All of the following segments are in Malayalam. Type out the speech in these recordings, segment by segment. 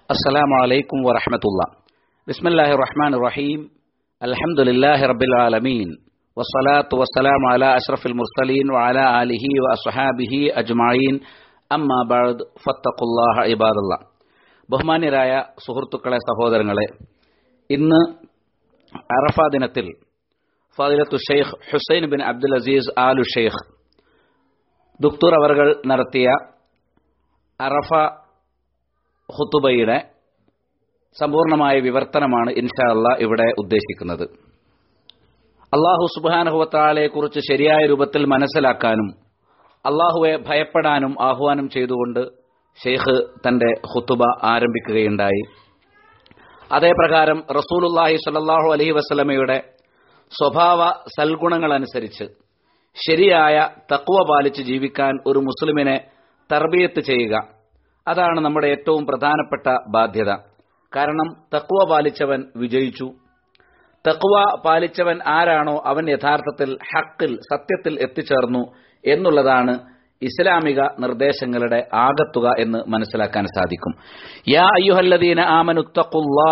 السلام عليكم ورحمة الله بسم الله الرحمن الرحيم الحمد لله رب العالمين والصلاة والسلام على أشرف المرسلين وعلى آله وأصحابه أجمعين أما بعد فاتقوا الله عباد الله ബഹുമാന്യരായ സുഹൃത്തുക്കളെ സഹോദരങ്ങളെ ഇന്ന് അറഫ ദിനത്തിൽ ഫാദിലത്തു Sheikh Hussain bin Abdul Aziz Al Sheikh ദുക്തൂർ അവർകൾ നടത്തിയ അറഫ ഹുത്തുബയുടെ സമ്പൂർണമായ വിവർത്തനമാണ് ഇൻഷാ അല്ല ഇവിടെ ഉദ്ദേശിക്കുന്നത് അള്ളാഹു സുബാനുഹുവത്താളെ കുറിച്ച് ശരിയായ രൂപത്തിൽ മനസ്സിലാക്കാനും അള്ളാഹുവെ ഭയപ്പെടാനും ആഹ്വാനം ചെയ്തുകൊണ്ട് ഷെയ്ഖ് തന്റെ ഹുത്തുബ ആരംഭിക്കുകയുണ്ടായി അതേപ്രകാരം റസൂലുല്ലാഹി സല്ലാഹു അലഹി വസ്ലമയുടെ സ്വഭാവ സൽഗുണങ്ങളനുസരിച്ച് ശരിയായ തക്കുവ പാലിച്ച് ജീവിക്കാൻ ഒരു മുസ്ലിമിനെ തർബീയത്ത് ചെയ്യുക അതാണ് നമ്മുടെ ഏറ്റവും പ്രധാനപ്പെട്ട ബാധ്യത കാരണം തക്കുവ പാലിച്ചവൻ വിജയിച്ചു തക്കുവ പാലിച്ചവൻ ആരാണോ അവൻ യഥാർത്ഥത്തിൽ ഹക്കിൽ സത്യത്തിൽ എത്തിച്ചേർന്നു എന്നുള്ളതാണ് ഇസ്ലാമിക നിർദ്ദേശങ്ങളുടെ ആകത്തുക എന്ന് മനസ്സിലാക്കാൻ സാധിക്കും യാ അയ്യുഹല്ലദീന ആമനുത്തഖുല്ലാ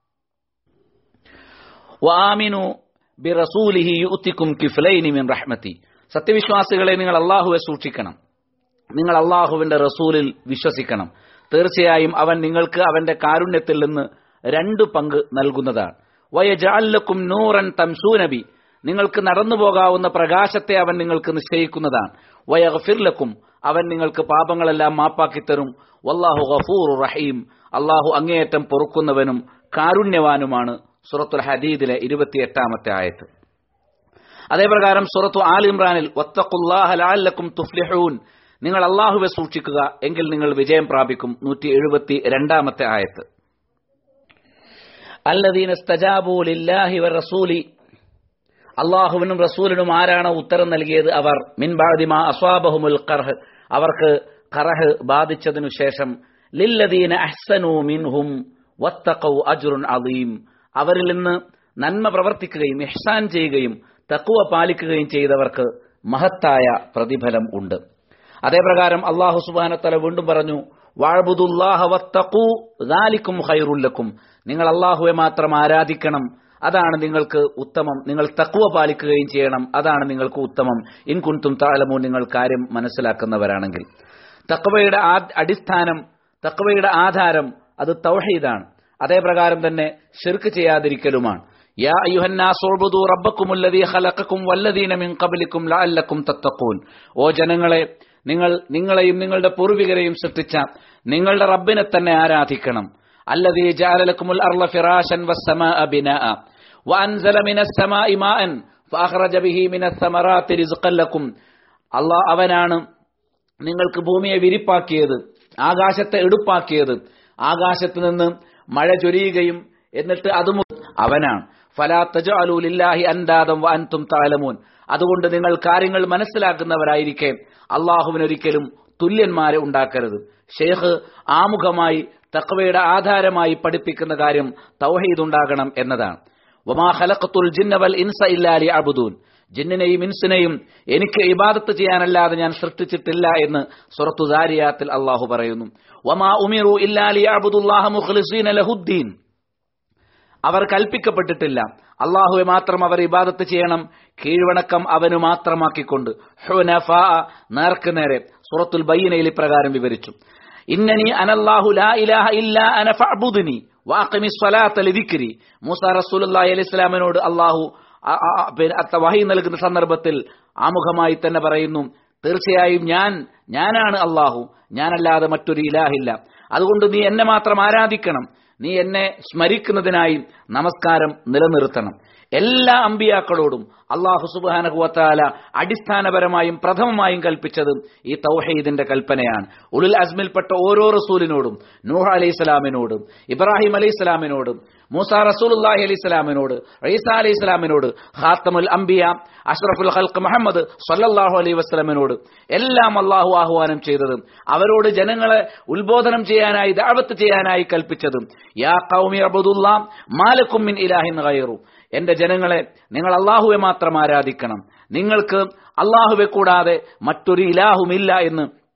വാമിനു ബിറസൂലിഹി യുത്തിക്കും കിഫ്ലൈനി മിൻ റഹ്മത്തി സത്യവിശ്വാസികളെ നിങ്ങൾ അള്ളാഹുവെ സൂക്ഷിക്കണം നിങ്ങൾ അള്ളാഹുവിന്റെ റസൂലിൽ വിശ്വസിക്കണം തീർച്ചയായും അവൻ നിങ്ങൾക്ക് അവന്റെ കാരുണ്യത്തിൽ നിന്ന് രണ്ടു പങ്ക് നൽകുന്നതാണ് വയജാലക്കും നൂറൻ തംസൂനബി നിങ്ങൾക്ക് നടന്നു പോകാവുന്ന പ്രകാശത്തെ അവൻ നിങ്ങൾക്ക് നിശ്ചയിക്കുന്നതാണ് വയഗഫിർലക്കും അവൻ നിങ്ങൾക്ക് പാപങ്ങളെല്ലാം മാപ്പാക്കി തരും വല്ലാഹു ഗഫൂർ റഹീം അള്ളാഹു അങ്ങേയറ്റം പൊറുക്കുന്നവനും കാരുണ്യവാനുമാണ് സുറത്തുൽ ഹദീദിലെ ഇരുപത്തിയെട്ടാമത്തെ ആയത്ത് അതേപ്രകാരം സുറത്തു ആൽ ഇമ്രാനിൽ വത്തഖുല്ലാഹലക്കും തുഫ്ലിഹൂൻ നിങ്ങൾ അള്ളാഹുവെ സൂക്ഷിക്കുക എങ്കിൽ നിങ്ങൾ വിജയം പ്രാപിക്കും നൂറ്റി എഴുപത്തി രണ്ടാമത്തെ ആയത്ത് അല്ലദീന സ്തജാബൂലില്ലാഹി റസൂലി അള്ളാഹുവിനും റസൂലിനും ആരാണോ ഉത്തരം നൽകിയത് അവർ മിൻബാദിമ അസ്വാബഹുമുൽ കർഹ് അവർക്ക് കറഹ് ബാധിച്ചതിനു ശേഷം ലില്ലദീന അഹ്സനു മിൻഹും വത്തഖൗ അജ്റുൻ അദീം അവരിൽ നിന്ന് നന്മ പ്രവർത്തിക്കുകയും ഇഹ്സാൻ ചെയ്യുകയും തക്കുവ പാലിക്കുകയും ചെയ്തവർക്ക് മഹത്തായ പ്രതിഫലം ഉണ്ട് അതേപ്രകാരം അള്ളാഹു സുബാനത്തല വീണ്ടും പറഞ്ഞു വാഴ്ബുദുല്ലാഹ വത്തഖൂ ദാലിക്കും ഖൈറുല്ലക്കും നിങ്ങൾ അള്ളാഹുവെ മാത്രം ആരാധിക്കണം അതാണ് നിങ്ങൾക്ക് ഉത്തമം നിങ്ങൾ തക്കുവ പാലിക്കുകയും ചെയ്യണം അതാണ് നിങ്ങൾക്ക് ഉത്തമം ഇൻ കുൻതും താലമോ നിങ്ങൾ കാര്യം മനസ്സിലാക്കുന്നവരാണെങ്കിൽ തക്വയുടെ അടിസ്ഥാനം തക്വയുടെ ആധാരം അത് തൗഹീദാണ് അതേപ്രകാരം തന്നെ ഷിർക്ക് ചെയ്യാതിരിക്കലുമാണ് യാ അയ്യുഹന്നാസോബുദു റബ്ബക്കുമുല്ലദീ ഖലഖക്കും വല്ലദീന മിൻ ഖബലിക്കും ലഅല്ലക്കും തത്തഖൂൻ ഓ ജനങ്ങളെ നിങ്ങൾ നിങ്ങളെയും നിങ്ങളുടെ പൂർവികരെയും സൃഷ്ടിച്ച നിങ്ങളുടെ റബ്ബിനെ തന്നെ ആരാധിക്കണം الذي جعل لكم الأرض فراشا والسماء بناء وأنزل من السماء ماء فأخرج به من الثمرات رزقا لكم الله അവനാണ് നിങ്ങൾക്ക് ഭൂമിയെ വിരിപ്പാക്കിയത് ആകാശത്തെ എടുപ്പാക്കിയത് ആകാശത്ത് നിന്ന് മഴ ചൊരിയുകയും എന്നിട്ട് അതും അവനാണ് ഫലാ തജഅലൂലില്ലാഹി അൻദാദം വഅൻതും തഅലമൂൻ അതുകൊണ്ട് നിങ്ങൾ കാര്യങ്ങൾ മനസ്സിലാക്കുന്നവരായിരിക്കെ അള്ളാഹുവിനൊരിക്കലും തുല്യന്മാരെ ഉണ്ടാക്കരുത് ഷെയ്ഖ് ആമുഖമായി തക്വയുടെ ആധാരമായി പഠിപ്പിക്കുന്ന കാര്യം തൗഹീദ് ഉണ്ടാകണം എന്നതാണ് വമാ ഖലഖത്തുൽ ജിന്ന വൽ ഇൻസ ഇല്ലാലി അബുദൂൻ ജിന്നിനെയും ഇൻസിനെയും എനിക്ക് ഇബാദത്ത് ചെയ്യാനല്ലാതെ ഞാൻ സൃഷ്ടിച്ചിട്ടില്ല എന്ന് സുറത്തു ദാരിയാത്തിൽ അള്ളാഹു പറയുന്നു വമാ ഉമിറു ഇല്ലാലി അബുദുല്ലാഹ മുഖ്ലിസീന ലഹുദ്ദീൻ അവർ കൽപ്പിക്കപ്പെട്ടിട്ടില്ല അള്ളാഹുവെ മാത്രം അവർ ഇബാദത്ത് ചെയ്യണം കീഴ്വണക്കം അവന് മാത്രമാക്കിക്കൊണ്ട് ഹുനഫാ നേർക്ക് നേരെ സുറത്തുൽ ബയ്യനയിൽ ഇപ്രകാരം വിവരിച്ചു ഇന്നനി അനല്ലാഹു ലാ ഇലാഹ ഇല്ലാ അന ഫഅബുദ്നി വാഖിമി സ്വലാത്ത ലിദിക്രി മൂസ റസൂലുള്ളാഹി അലൈഹി സ്വലാമിനോട് അള്ളാഹു വഹി നൽകുന്ന സന്ദർഭത്തിൽ ആമുഖമായി തന്നെ പറയുന്നു തീർച്ചയായും ഞാൻ ഞാനാണ് അള്ളാഹു ഞാനല്ലാതെ മറ്റൊരു ഇലാഹില്ല അതുകൊണ്ട് നീ എന്നെ മാത്രം ആരാധിക്കണം നീ എന്നെ സ്മരിക്കുന്നതിനായി നമസ്കാരം നിലനിർത്തണം എല്ലാ അമ്പിയാക്കളോടും അള്ളാഹു സുബാനഹുവത്താല അടിസ്ഥാനപരമായും പ്രഥമമായും കൽപ്പിച്ചത് ഈ തൗഹീദിന്റെ കൽപ്പനയാണ് ഉലുൽ അസ്മിൽപ്പെട്ട ഓരോ റസൂലിനോടും നൂഹ അലൈഹി സ്വലാമിനോടും ഇബ്രാഹിം അലൈഹി സ്വലാമിനോടും മൂസ റസൂലുല്ലാഹി അലൈഹി സ്വലാമിനോട് റീസ അലൈഹി സ്വലാമിനോട് ഖാത്തമുൽ അംബിയ അഷ്റഫുൽ ഖൽഖ് മുഹമ്മദ് സല്ലല്ലാഹു അലൈഹി വസ്ലമിനോട് എല്ലാം അള്ളാഹു ആഹ്വാനം ചെയ്തതും അവരോട് ജനങ്ങളെ ഉത്ബോധനം ചെയ്യാനായി ദാവത്ത് ചെയ്യാനായി കൽപ്പിച്ചതും യാ ഖൗമി അബ്ദുല്ലാ മാലക്കും മിൻ ഇലാഹിൻ ഗൈറു എന്റെ ജനങ്ങളെ നിങ്ങൾ അള്ളാഹുവെ മാത്രം ആരാധിക്കണം നിങ്ങൾക്ക് അള്ളാഹുവെ കൂടാതെ മറ്റൊരു ഇലാഹുമില്ല എന്ന്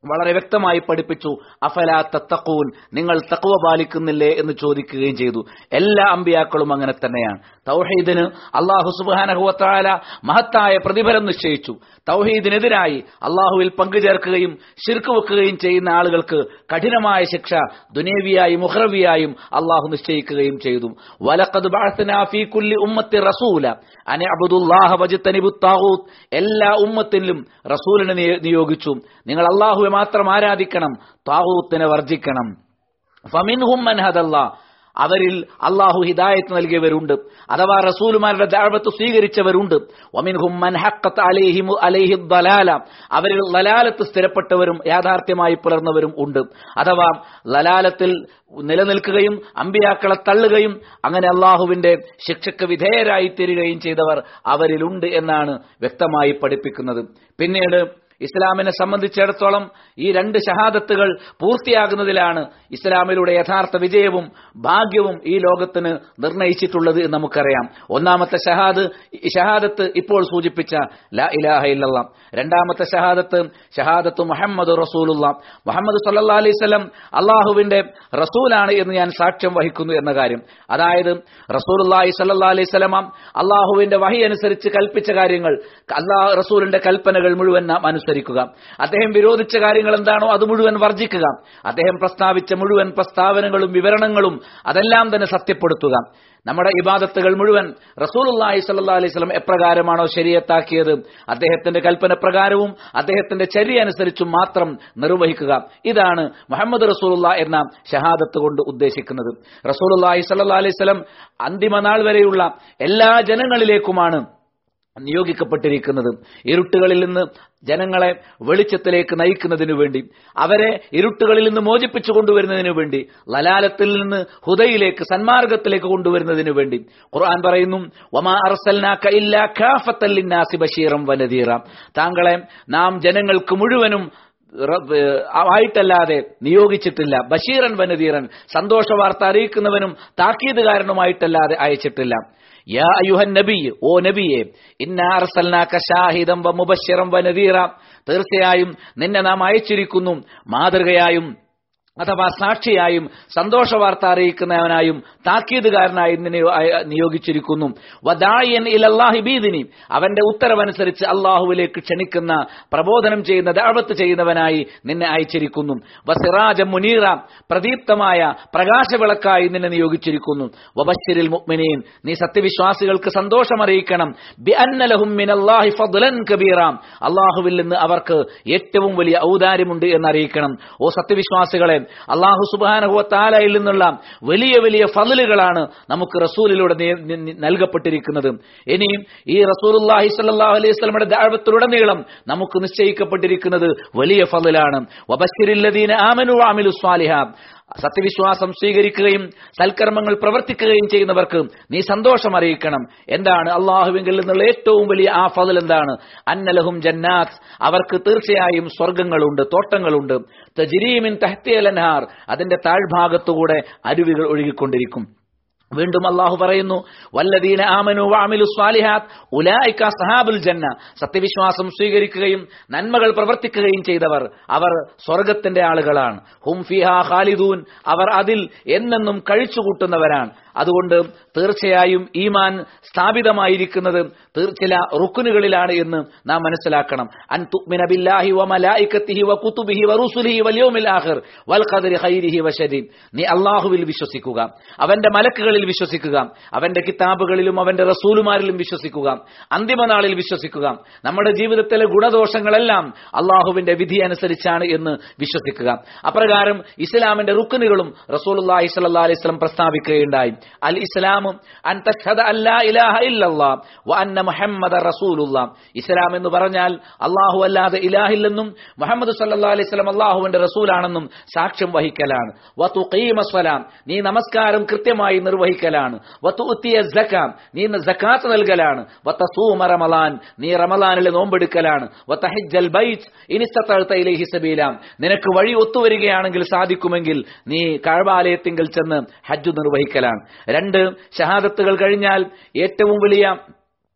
വളരെ വ്യക്തമായി പഠിപ്പിച്ചു അഫലാ തത്തഖൂൻ നിങ്ങൾ തഖ്വ പാലിക്കുന്നില്ലേ എന്ന് ചോദിക്കുകയും ചെയ്തു എല്ലാ അമ്പിയാക്കളും അങ്ങനെ തന്നെയാണ് തൗഹീദിന് അള്ളാഹു സുബാനഹുവത്താല മഹത്തായ പ്രതിഫലം നിശ്ചയിച്ചു തൗഹീദിനെതിരായി അള്ളാഹുവിൽ പങ്കുചേർക്കുകയും ശിർക്ക് വെക്കുകയും ചെയ്യുന്ന ആളുകൾക്ക് കഠിനമായ ശിക്ഷ ദുനേവിയായും മുഹ്റവിയായും അള്ളാഹു നിശ്ചയിക്കുകയും ചെയ്തു വലഖദ് ബഅത്നാ ഫീ കുല്ലി ഉമ്മത്തി റസൂല അൻ അബ്ദുല്ലാഹ വജ്തനിബു താഗൂത്ത് എല്ലാ ഉമ്മത്തിലും റസൂലിനെ നിയ- നിയോഗിച്ചു നിങ്ങൾ അള്ളാഹുവെ മാത്രം ആരാധിക്കണം താഗൂത്തിനെ വർജിക്കണം ഫമിൻഹും മൻ ഹദല്ലാ അവരിൽ അള്ളാഹു ഹിദായത്ത് നൽകിയവരുണ്ട് അഥവാ റസൂലുമാരുടെ ദാഴ്വത്ത് സ്വീകരിച്ചവരുണ്ട് വമിൻഹും മൻ ഹഖത്ത് അലൈഹിമു അലൈഹി ദലാല അവരിൽ ലലാലത്ത് സ്ഥിരപ്പെട്ടവരും യാഥാർത്ഥ്യമായി പുലർന്നവരും ഉണ്ട് അഥവാ ലലാലത്തിൽ നിലനിൽക്കുകയും അമ്പിയാക്കളെ തള്ളുകയും അങ്ങനെ അള്ളാഹുവിന്റെ ശിക്ഷയ്ക്ക് വിധേയരായി തീരുകയും ചെയ്തവർ അവരിലുണ്ട് എന്നാണ് വ്യക്തമായി പഠിപ്പിക്കുന്നത് പിന്നീട് ഇസ്ലാമിനെ സംബന്ധിച്ചിടത്തോളം ഈ രണ്ട് ഷഹാദത്തുകൾ പൂർത്തിയാകുന്നതിലാണ് ഇസ്ലാമിലൂടെ യഥാർത്ഥ വിജയവും ഭാഗ്യവും ഈ ലോകത്തിന് നിർണയിച്ചിട്ടുള്ളത് എന്ന് നമുക്കറിയാം ഒന്നാമത്തെ ഷഹാദ് ഈ ഷഹാദത്ത് ഇപ്പോൾ സൂചിപ്പിച്ച ലാ ഇലാഹ ഇല്ലല്ലാ രണ്ടാമത്തെ ഷഹാദത്ത് ഷഹാദത്ത് മുഹമ്മദ് റസൂലുള്ള മുഹമ്മദ് സല്ലാ അലൈവല്ലം അള്ളാഹുവിന്റെ റസൂലാണ് എന്ന് ഞാൻ സാക്ഷ്യം വഹിക്കുന്നു എന്ന കാര്യം അതായത് റസൂലുള്ളാഹി സല്ലല്ലാഹു അലൈഹി സ്വലമ അള്ളാഹുവിന്റെ വഹി അനുസരിച്ച് കൽപ്പിച്ച കാര്യങ്ങൾ അള്ളാഹ് റസൂലിന്റെ കൽപ്പനകൾ മുഴുവൻ നാം അനുസരിക്കുക അദ്ദേഹം വിരോധിച്ച കാര്യങ്ങൾ എന്താണോ അത് മുഴുവൻ വർജിക്കുക അദ്ദേഹം പ്രസ്താവിച്ച മുഴുവൻ പ്രസ്താവനകളും വിവരണങ്ങളും അതെല്ലാം തന്നെ സത്യപ്പെടുത്തുക നമ്മുടെ ഇബാദത്തുകൾ മുഴുവൻ റസൂലുള്ളാഹി സ്വല്ലല്ലാഹു അലൈഹി വസല്ലം എപ്രകാരമാണോ ശരീഅത്താക്കിയത് അദ്ദേഹത്തിന്റെ കൽപ്പന പ്രകാരവും അദ്ദേഹത്തിന്റെ ചര്യ അനുസരിച്ചും മാത്രം നിർവഹിക്കുക ഇതാണ് മുഹമ്മദ് റസൂലുള്ള എന്ന ഷഹാദത്ത് കൊണ്ട് ഉദ്ദേശിക്കുന്നത് റസൂലുള്ളാഹി സ്വല്ലല്ലാഹു അലൈഹി വസല്ലം അന്തിമ നാൾ വരെയുള്ള എല്ലാ ജനങ്ങളിലേക്കുമാണ് നിയോഗിക്കപ്പെട്ടിരിക്കുന്നത് ഇരുട്ടുകളിൽ നിന്ന് ജനങ്ങളെ വെളിച്ചത്തിലേക്ക് നയിക്കുന്നതിനു വേണ്ടി അവരെ ഇരുട്ടുകളിൽ നിന്ന് മോചിപ്പിച്ചു കൊണ്ടുവരുന്നതിനു വേണ്ടി ലലാലത്തിൽ നിന്ന് ഹുദയിലേക്ക് സന്മാർഗത്തിലേക്ക് കൊണ്ടുവരുന്നതിനു വേണ്ടി ഖുർആൻ പറയുന്നു വമാ അർസൽനാക ഇല്ലാ കാഫത്തൽ ലിന്നാസി ബശീറം വനദീറ താങ്കളെ നാം ജനങ്ങൾക്ക് മുഴുവനും റ- ഏഹ് ആയിട്ടല്ലാതെ നിയോഗിച്ചിട്ടില്ല ബഷീറൻ വനദീറൻ സന്തോഷ വാർത്ത അറിയിക്കുന്നവനും താക്കീതുകാരനുമായിട്ടല്ലാതെ അയച്ചിട്ടില്ല യാ അയ്യുഹൻ നബി ഓ നബിയെ ഇന്നാ അർസൽനാക ഷാഹിദം വ മുബശ്ശിറം വ നദീറ തീർച്ചയായും നിന്നെ നാം അയച്ചിരിക്കുന്നു മാതൃകയായും അഥവാ സാക്ഷിയായും സന്തോഷ വാർത്ത അറിയിക്കുന്നവനായും താക്കീതുകാരനായും നിന്നെ അയ- നിയോഗിച്ചിരിക്കുന്നു വദായൻ ഇലല്ലാഹി ബീദിനി അവന്റെ ഉത്തരവനുസരിച്ച് അള്ളാഹുവിലേക്ക് ക്ഷണിക്കുന്ന പ്രബോധനം ചെയ്യുന്ന ദാവത്ത് ചെയ്യുന്നവനായി നിന്നെ അയച്ചിരിക്കുന്നു വസിറാജ മുനീറ പ്രദീപ്തമായ പ്രകാശവിളക്കായി നിന്നെ നിയോഗിച്ചിരിക്കുന്നു വബശ്ശിരിൽ മുഅ്മിനീൻ നീ സത്യവിശ്വാസികൾക്ക് സന്തോഷം അറിയിക്കണം ബി അന്നലഹും മിനല്ലാഹി ഫദ്ലൻ കബീറ അള്ളാഹുവിൽ നിന്ന് അവർക്ക് ഏറ്റവും വലിയ ഔദാര്യമുണ്ട് എന്ന് അറിയിക്കണം ഓ സത്യവിശ്വാസികളെ അള്ളാഹു സുബാനഹുവ താലയിൽ നിന്നുള്ള വലിയ വലിയ ഫضലുകളാണ് നമുക്ക് റസൂലിലൂടെ നി- നി- നി- നൽകപ്പെട്ടിരിക്കുന്നത് ഇനിയും ഈ റസൂലുള്ളാഹി സ്വല്ലല്ലാഹു അലൈഹി വസല്ലമയുടെ ദഅവത്തിലുടനീളം നമുക്ക് നിശ്ചയിക്കപ്പെട്ടിരിക്കുന്നത് വലിയ ഫضലാണ് വബശ്ശിരില്ലദീന ആമനു വഅമിലു സ്വാലിഹാത്ത് സത്യവിശ്വാസം സ്വീകരിക്കുകയും സൽക്കർമ്മങ്ങൾ പ്രവർത്തിക്കുകയും ചെയ്യുന്നവർക്ക് നീ സന്തോഷം അറിയിക്കണം എന്താണ് അള്ളാഹുവിങ്കിൽ നിന്നുള്ള ഏറ്റവും വലിയ ആ ഫضൽ എന്താണ് അന്നലഹും ജന്നാത്ത് അവർക്ക് തീർച്ചയായും സ്വർഗങ്ങളുണ്ട് തോട്ടങ്ങളുണ്ട് തജിരീമിൻ തഹ്തിയലൻഹാർ അതിന്റെ താഴ്ഭാഗത്തുകൂടെ അരുവികൾ ഒഴുകിക്കൊണ്ടിരിക്കും വീണ്ടും അള്ളാഹു പറയുന്നു വല്ലദീന ആമനു വാമിലു സ്വാലിഹാത്ത് ഉലായിക്ക സഹാബുൽ ജന്ന സത്യവിശ്വാസം സ്വീകരിക്കുകയും നന്മകൾ പ്രവർത്തിക്കുകയും ചെയ്തവർ അവർ സ്വർഗത്തിന്റെ ആളുകളാണ് ഹും ഫിഹ ഖാലിദൂൻ അവർ അതിൽ എന്നെന്നും കഴിച്ചുകൂട്ടുന്നവരാണ് അതുകൊണ്ട് തീർച്ചയായും ഈമാൻ സ്ഥാപിതമായിരിക്കുന്നത് തീർ- ചില റുക്കുനുകളിലാണ് എന്ന് നാം മനസ്സിലാക്കണം അൻ തുഅ്മിന ബില്ലാഹി വ മലായികത്തിഹി വ കുതുബിഹി വ റുസുലിഹി വൽ യൗമിൽ ആഖിർ വൽ ഖദരി ഖൈരിഹി വ ശരി നീ അല്ലാഹുവിൽ വിശ്വസിക്കുക അവന്റെ മലക്കുകളിൽ വിശ്വസിക്കുക അവന്റെ കിതാബുകളിലും അവന്റെ റസൂലുമാരിലും വിശ്വസിക്കുക അന്തിമനാളിൽ വിശ്വസിക്കുക നമ്മുടെ ജീവിതത്തിലെ ഗുണദോഷങ്ങളെല്ലാം അള്ളാഹുവിന്റെ വിധി അനുസരിച്ചാണ് എന്ന് വിശ്വസിക്കുക അപ്രകാരം ഇസ്ലാമിന്റെ റുക്കുനുകളും റസൂലുള്ളാഹി സ്വല്ലല്ലാഹി അലൈഹി വസല്ലം പ്രസ്താവിക്കുകയുണ്ടായി അൽ ഇസ്ലാമു അൻ തഷ്ഹദ അല്ലാ ഇലാഹ ഇല്ലല്ലാഹ് വ അന്ന മുഹമ്മദ റസൂലുള്ള ഇസ്ലാം എന്ന് പറഞ്ഞാൽ അള്ളാഹു അല്ലാതെ ഇലാഹില്ലെന്നും മുഹമ്മദ് സല്ലല്ലാഹു അലൈഹി വസല്ലം അള്ളാഹുവിന്റെ റസൂലാണെന്നും സാക്ഷ്യം വഹിക്കലാണ് വ തുഖീമ സ്വലാം നീ നമസ്കാരം കൃത്യമായി നിർവഹിക്കലാണ് വ തുഅ്തിയ സകാം നീ സകാത്ത് നൽകലാണ് വ തസൂമ റമളാൻ നീ റമളാനിലെ നോമ്പെടുക്കലാണ് വ തഹജ്ജൽ ബൈത്ത് ഇനിസ്തതഅത ഇലൈഹി സബീല നിനക്ക് വഴി ഒത്തുവരികയാണെങ്കിൽ സാധിക്കുമെങ്കിൽ നീ കഅബാലയത്തിങ്കൽ ചെന്ന് ഹജ്ജ് നിർവഹിക്കലാണ് രണ്ട് ഷഹാദത്തുകൾ കഴിഞ്ഞാൽ ഏറ്റവും വലിയ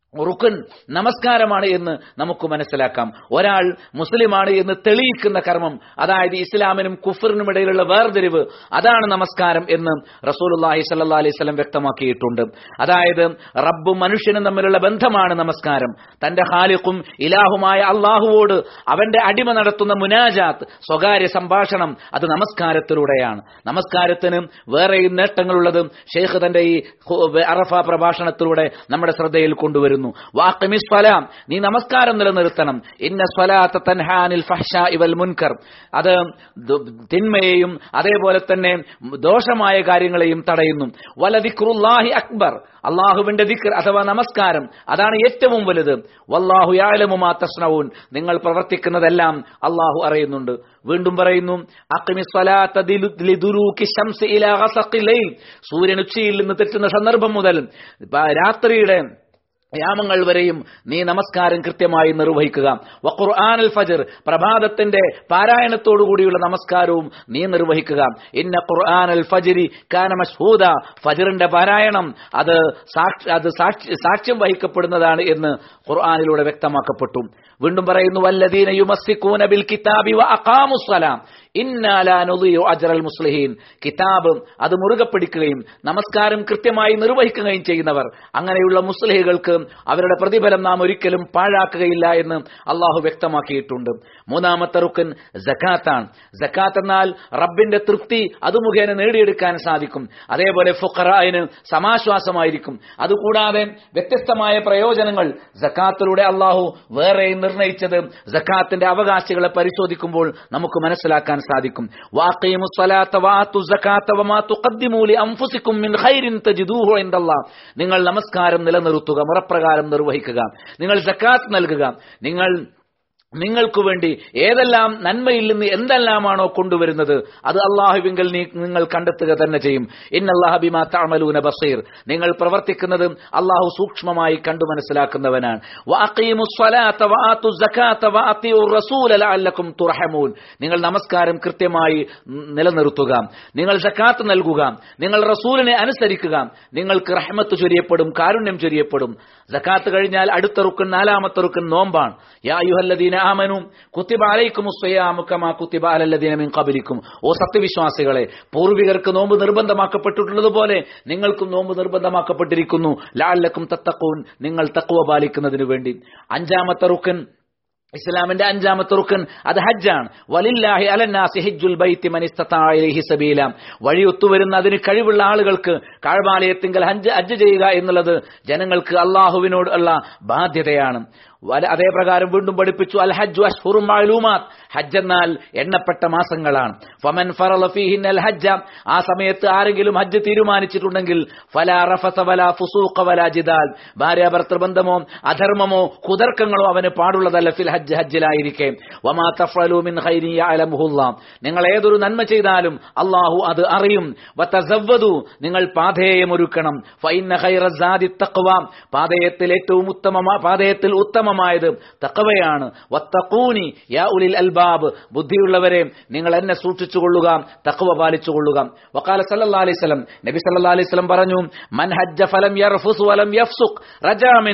റുക്കൻ നമസ്കാരമാണ് എന്ന് നമുക്ക് മനസ്സിലാക്കാം ഒരാൾ മുസ്ലിമാണ് എന്ന് തെളിയിക്കുന്ന കർമ്മം അതായത് ഇസ്ലാമിനും കുഫറിനും ഇടയിലുള്ള വേർതിരിവ് അതാണ് നമസ്കാരം എന്ന് റസൂലുള്ളാഹി സ്വല്ലല്ലാഹി അലൈഹി വസല്ലം വ്യക്തമാക്കിയിട്ടുണ്ട് അതായത് റബ്ബും മനുഷ്യനും തമ്മിലുള്ള ബന്ധമാണ് നമസ്കാരം തന്റെ ഖാലിഖും ഇലാഹുമായ അള്ളാഹുവോട് അവന്റെ അടിമ നടത്തുന്ന മുനാജാത്ത് സ്വകാര്യ സംഭാഷണം അത് നമസ്കാരത്തിലൂടെയാണ് നമസ്കാരത്തിന് വേറെയും നേട്ടങ്ങളുള്ളത് ഷെയ്ഖ് തന്റെ ഈ ഹു- അറഫ പ്രഭാഷണത്തിലൂടെ നമ്മുടെ ശ്രദ്ധയിൽ കൊണ്ടുവരുന്നു വാഖിമിസ് സ്വലാം നീ നമസ്കാരം നിലനിർത്തണം ഇന്ന സ്വലാത്ത തൻഹാനിൽ ഫഹ്ഷാ ഇവൽ മുൻകർ അത് ദു- തിന്മയെയും അതേപോലെ തന്നെ ദോഷമായ കാര്യങ്ങളെയും തടയുന്നു വലദിക്റുല്ലാഹി അക്ബർ അള്ളാഹുവിന്റെ ദിക്ർ അഥവാ നമസ്കാരം അതാണ് ഏറ്റവും വലുത് വല്ലാഹു യാലമുമാ തസ്നഊൻ നിങ്ങൾ പ്രവർത്തിക്കുന്നതെല്ലാം അള്ളാഹു അറിയുന്നുണ്ട് വീണ്ടും പറയുന്നു അഖിമിസ് സ്വലാത്ത ദിലു- ലിദുലൂക്കി ശംസി ഇലാ ഗസഖിൽ ലൈൽ. സൂര്യൻ ഉച്ചയിൽ നിന്ന് തെറ്റുന്ന സന്ദർഭം മുതൽ ബ- രാത്രിയുടെ യാമങ്ങൾ വരെയും നീ നമസ്കാരം കൃത്യമായി നിർവഹിക്കുക വഖുർആൻ ഫജർ പ്രഭാതത്തിന്റെ പാരായണത്തോടുകൂടിയുള്ള നമസ്കാരവും നീ നിർവഹിക്കുക ഇന്ന ഖുർആൻ അൽ ഫജരി കാന മഷ്ഹൂദ ഫജറിന്റെ പാരായണം അത് സാക്ഷി അത് സാക്ഷി സാക്ഷ്യം വഹിക്കപ്പെടുന്നതാണ് എന്ന് ഖുർആനിലൂടെ വ്യക്തമാക്കപ്പെട്ടു വീണ്ടും പറയുന്നു വല്ലദീന യുമസ്സിക്കൂന ബിൽ കിതാബി വ അഖാമുസ്സലാം ഇന്നാ ലാ നുളിയു അജ്റൽ മുസ്ലിഹീൻ കിതാബ് അത് മുറുകെ പിടിക്കുകയും നമസ്കാരം കൃത്യമായി നിർവഹിക്കുകയും ചെയ്യുന്നവർ അങ്ങനെയുള്ള മുസ്ലിഹുകൾക്ക് അവരുടെ പ്രതിഫലം നാം ഒരിക്കലും പാഴാക്കുകയില്ല എന്ന് അള്ളാഹു വ്യക്തമാക്കിയിട്ടുണ്ട് മൂന്നാമത്തെ റുക്കൻ ജക്കാത്താണ് ജക്കാത്ത് എന്നാൽ റബ്ബിന്റെ തൃപ്തി അത് മുഖേന നേടിയെടുക്കാൻ സാധിക്കും അതേപോലെ ഫുഖറായിന് സമാശ്വാസമായിരിക്കും അതുകൂടാതെ വ്യത്യസ്തമായ പ്രയോജനങ്ങൾ ജക്കാത്തിലൂടെ അള്ളാഹു വേറെ നിർണയിച്ചത് ജക്കാത്തിന്റെ അവകാശികളെ പരിശോധിക്കുമ്പോൾ നമുക്ക് മനസ്സിലാക്കാൻ സാധിക്കും വാഖീമു സ്വലാത്ത വാത്തു സകാത്ത വമാ തുഖദ്ദിമൂ ലി അൻഫുസിക്കും മിൻ ഖൈരിൻ തജിദൂഹു ഇൻദല്ലാഹ് നിങ്ങൾ നമസ്കാരം നിലനിർത്തുക മുറപ്രകാരം നിർവഹിക്കുക നിങ്ങൾ സക്കാത്ത് നൽകുക നിങ്ങൾ നിങ്ങൾക്ക് വേണ്ടി ഏതെല്ലാം നന്മയിൽ നിന്ന് എന്തെല്ലാമാണോ കൊണ്ടുവരുന്നത് അത് അള്ളാഹുവിങ്കൽ നീ നിങ്ങൾ കണ്ടെത്തുക തന്നെ ചെയ്യും ഇന്നല്ലാഹ ബിമാ തഅമലൂന ബസീർ നിങ്ങൾ പ്രവർത്തിക്കുന്നത് അള്ളാഹു സൂക്ഷ്മമായി കണ്ടു മനസ്സിലാക്കുന്നവനാണ് വഅഖീമുസ് സ്വലാത്ത വആതു സകാത്ത വഅതിഉർ റസൂല ലഅല്ലക്കും തുർഹമൂൻ നിങ്ങൾ നമസ്കാരം കൃത്യമായി നിലനിർത്തുക നിങ്ങൾ സക്കാത്ത് നൽകുക നിങ്ങൾ റസൂലിനെ അനുസരിക്കുക നിങ്ങൾക്ക് റഹ്മത്ത് ചൊരിയപ്പെടും കാരുണ്യം ചൊരിയപ്പെടും സക്കാത്ത് കഴിഞ്ഞാൽ അടുത്ത റുക്കൻ നാലാമത്തെ റുക്കൻ നോമ്പാണ് യാ അയ്യുഹല്ലദീന ആമനു കുത്തിബ അലൈക്കുമുസ് സിയാമു കമാ കുത്തിബ അലല്ലദീന മിൻ ഖബലിക്കും ഓ സത്യവിശ്വാസികളെ പൂർവികർക്ക് നോമ്പ് നിർബന്ധമാക്കപ്പെട്ടിട്ടുള്ളതുപോലെ നിങ്ങൾക്കും നോമ്പ് നിർബന്ധമാക്കപ്പെട്ടിരിക്കുന്നു ലാലക്കും തത്തക്കൂൻ നിങ്ങൾ തക്കുവ പാലിക്കുന്നതിനു വേണ്ടി അഞ്ചാമത്തെ റുക്കൻ ഇസ്ലാമിന്റെ അഞ്ചാമത്തെ റുക്കൻ അത് ഹജ്ജാണ് വലില്ലാഹി അലന്നാസി ഹിജ്ജുൽ ബൈത്തി മൻ ഇസ്തതാഅ ഇലൈഹി സബീല വഴി ഒത്തുവരുന്ന അതിന് കഴിവുള്ള ആളുകൾക്ക് കാഴ്വാലയത്തിങ്കൽ ഹജ്ജ് ഹജ്ജ് ചെയ്യുക എന്നുള്ളത് ജനങ്ങൾക്ക് അള്ളാഹുവിനോട് ഉള്ള ബാധ്യതയാണ് വല- അതേ പ്രകാരം വീണ്ടും പഠിപ്പിച്ചു അൽ ഹജ്ജു അഷ്ഹുറും മാലൂമാത്ത് ഹജ്ജ് എന്നാൽ എണ്ണപ്പെട്ട മാസങ്ങളാണ് ഫമൻ ഫറള ഫീഹിൻ അൽ ഹജ്ജ ആ സമയത്ത് ആരെങ്കിലും ഹജ്ജ് തീരുമാനിച്ചിട്ടുണ്ടെങ്കിൽ ഫലാ റഫസ വലാ ഫുസൂഖ വലാ ജിദാൽ ഭാര്യ ഭർത്തൃബന്ധമോ അധർമ്മമോ കുതർക്കങ്ങളോ അവന് പാടുള്ളതല്ല ഫിൽ ഹജ്ജ് ഹജ്ജിലായിരിക്കെ വമാ തഫ്അലു മിൻ ഖൈരി യഅലമുഹുല്ലാ നിങ്ങൾ ഏതൊരു നന്മ ചെയ്താലും അള്ളാഹു അത് അറിയും വതസവ്വദു നിങ്ങൾ പാതേയമൊരുക്കണം ഫൈന ഖൈറ സാദി തഖ്വ പാതയത്തിൽ ഏറ്റവും ഉത്തമ പാതയത്തിൽ ഉത്തമമായത് തഖവയാണ് വത്തഖൂനി യാ ഉലിൽ അൽബാബ് ബുദ്ധിയുള്ളവരെ നിങ്ങൾ എന്നെ സൂക്ഷിച്ചുകൊള്ളുക തഖവ പാലിച്ചുകൊള്ളുക വഖാല സല്ലല്ലാഹു അലൈഹി വസല്ലം നബി സല്ലല്ലാഹു അലൈഹി വസല്ലം പറഞ്ഞു മൻ ഹജ്ജ ഫലം യർഫുസ് വലം യഫ്സുഖ് റജാമിൻ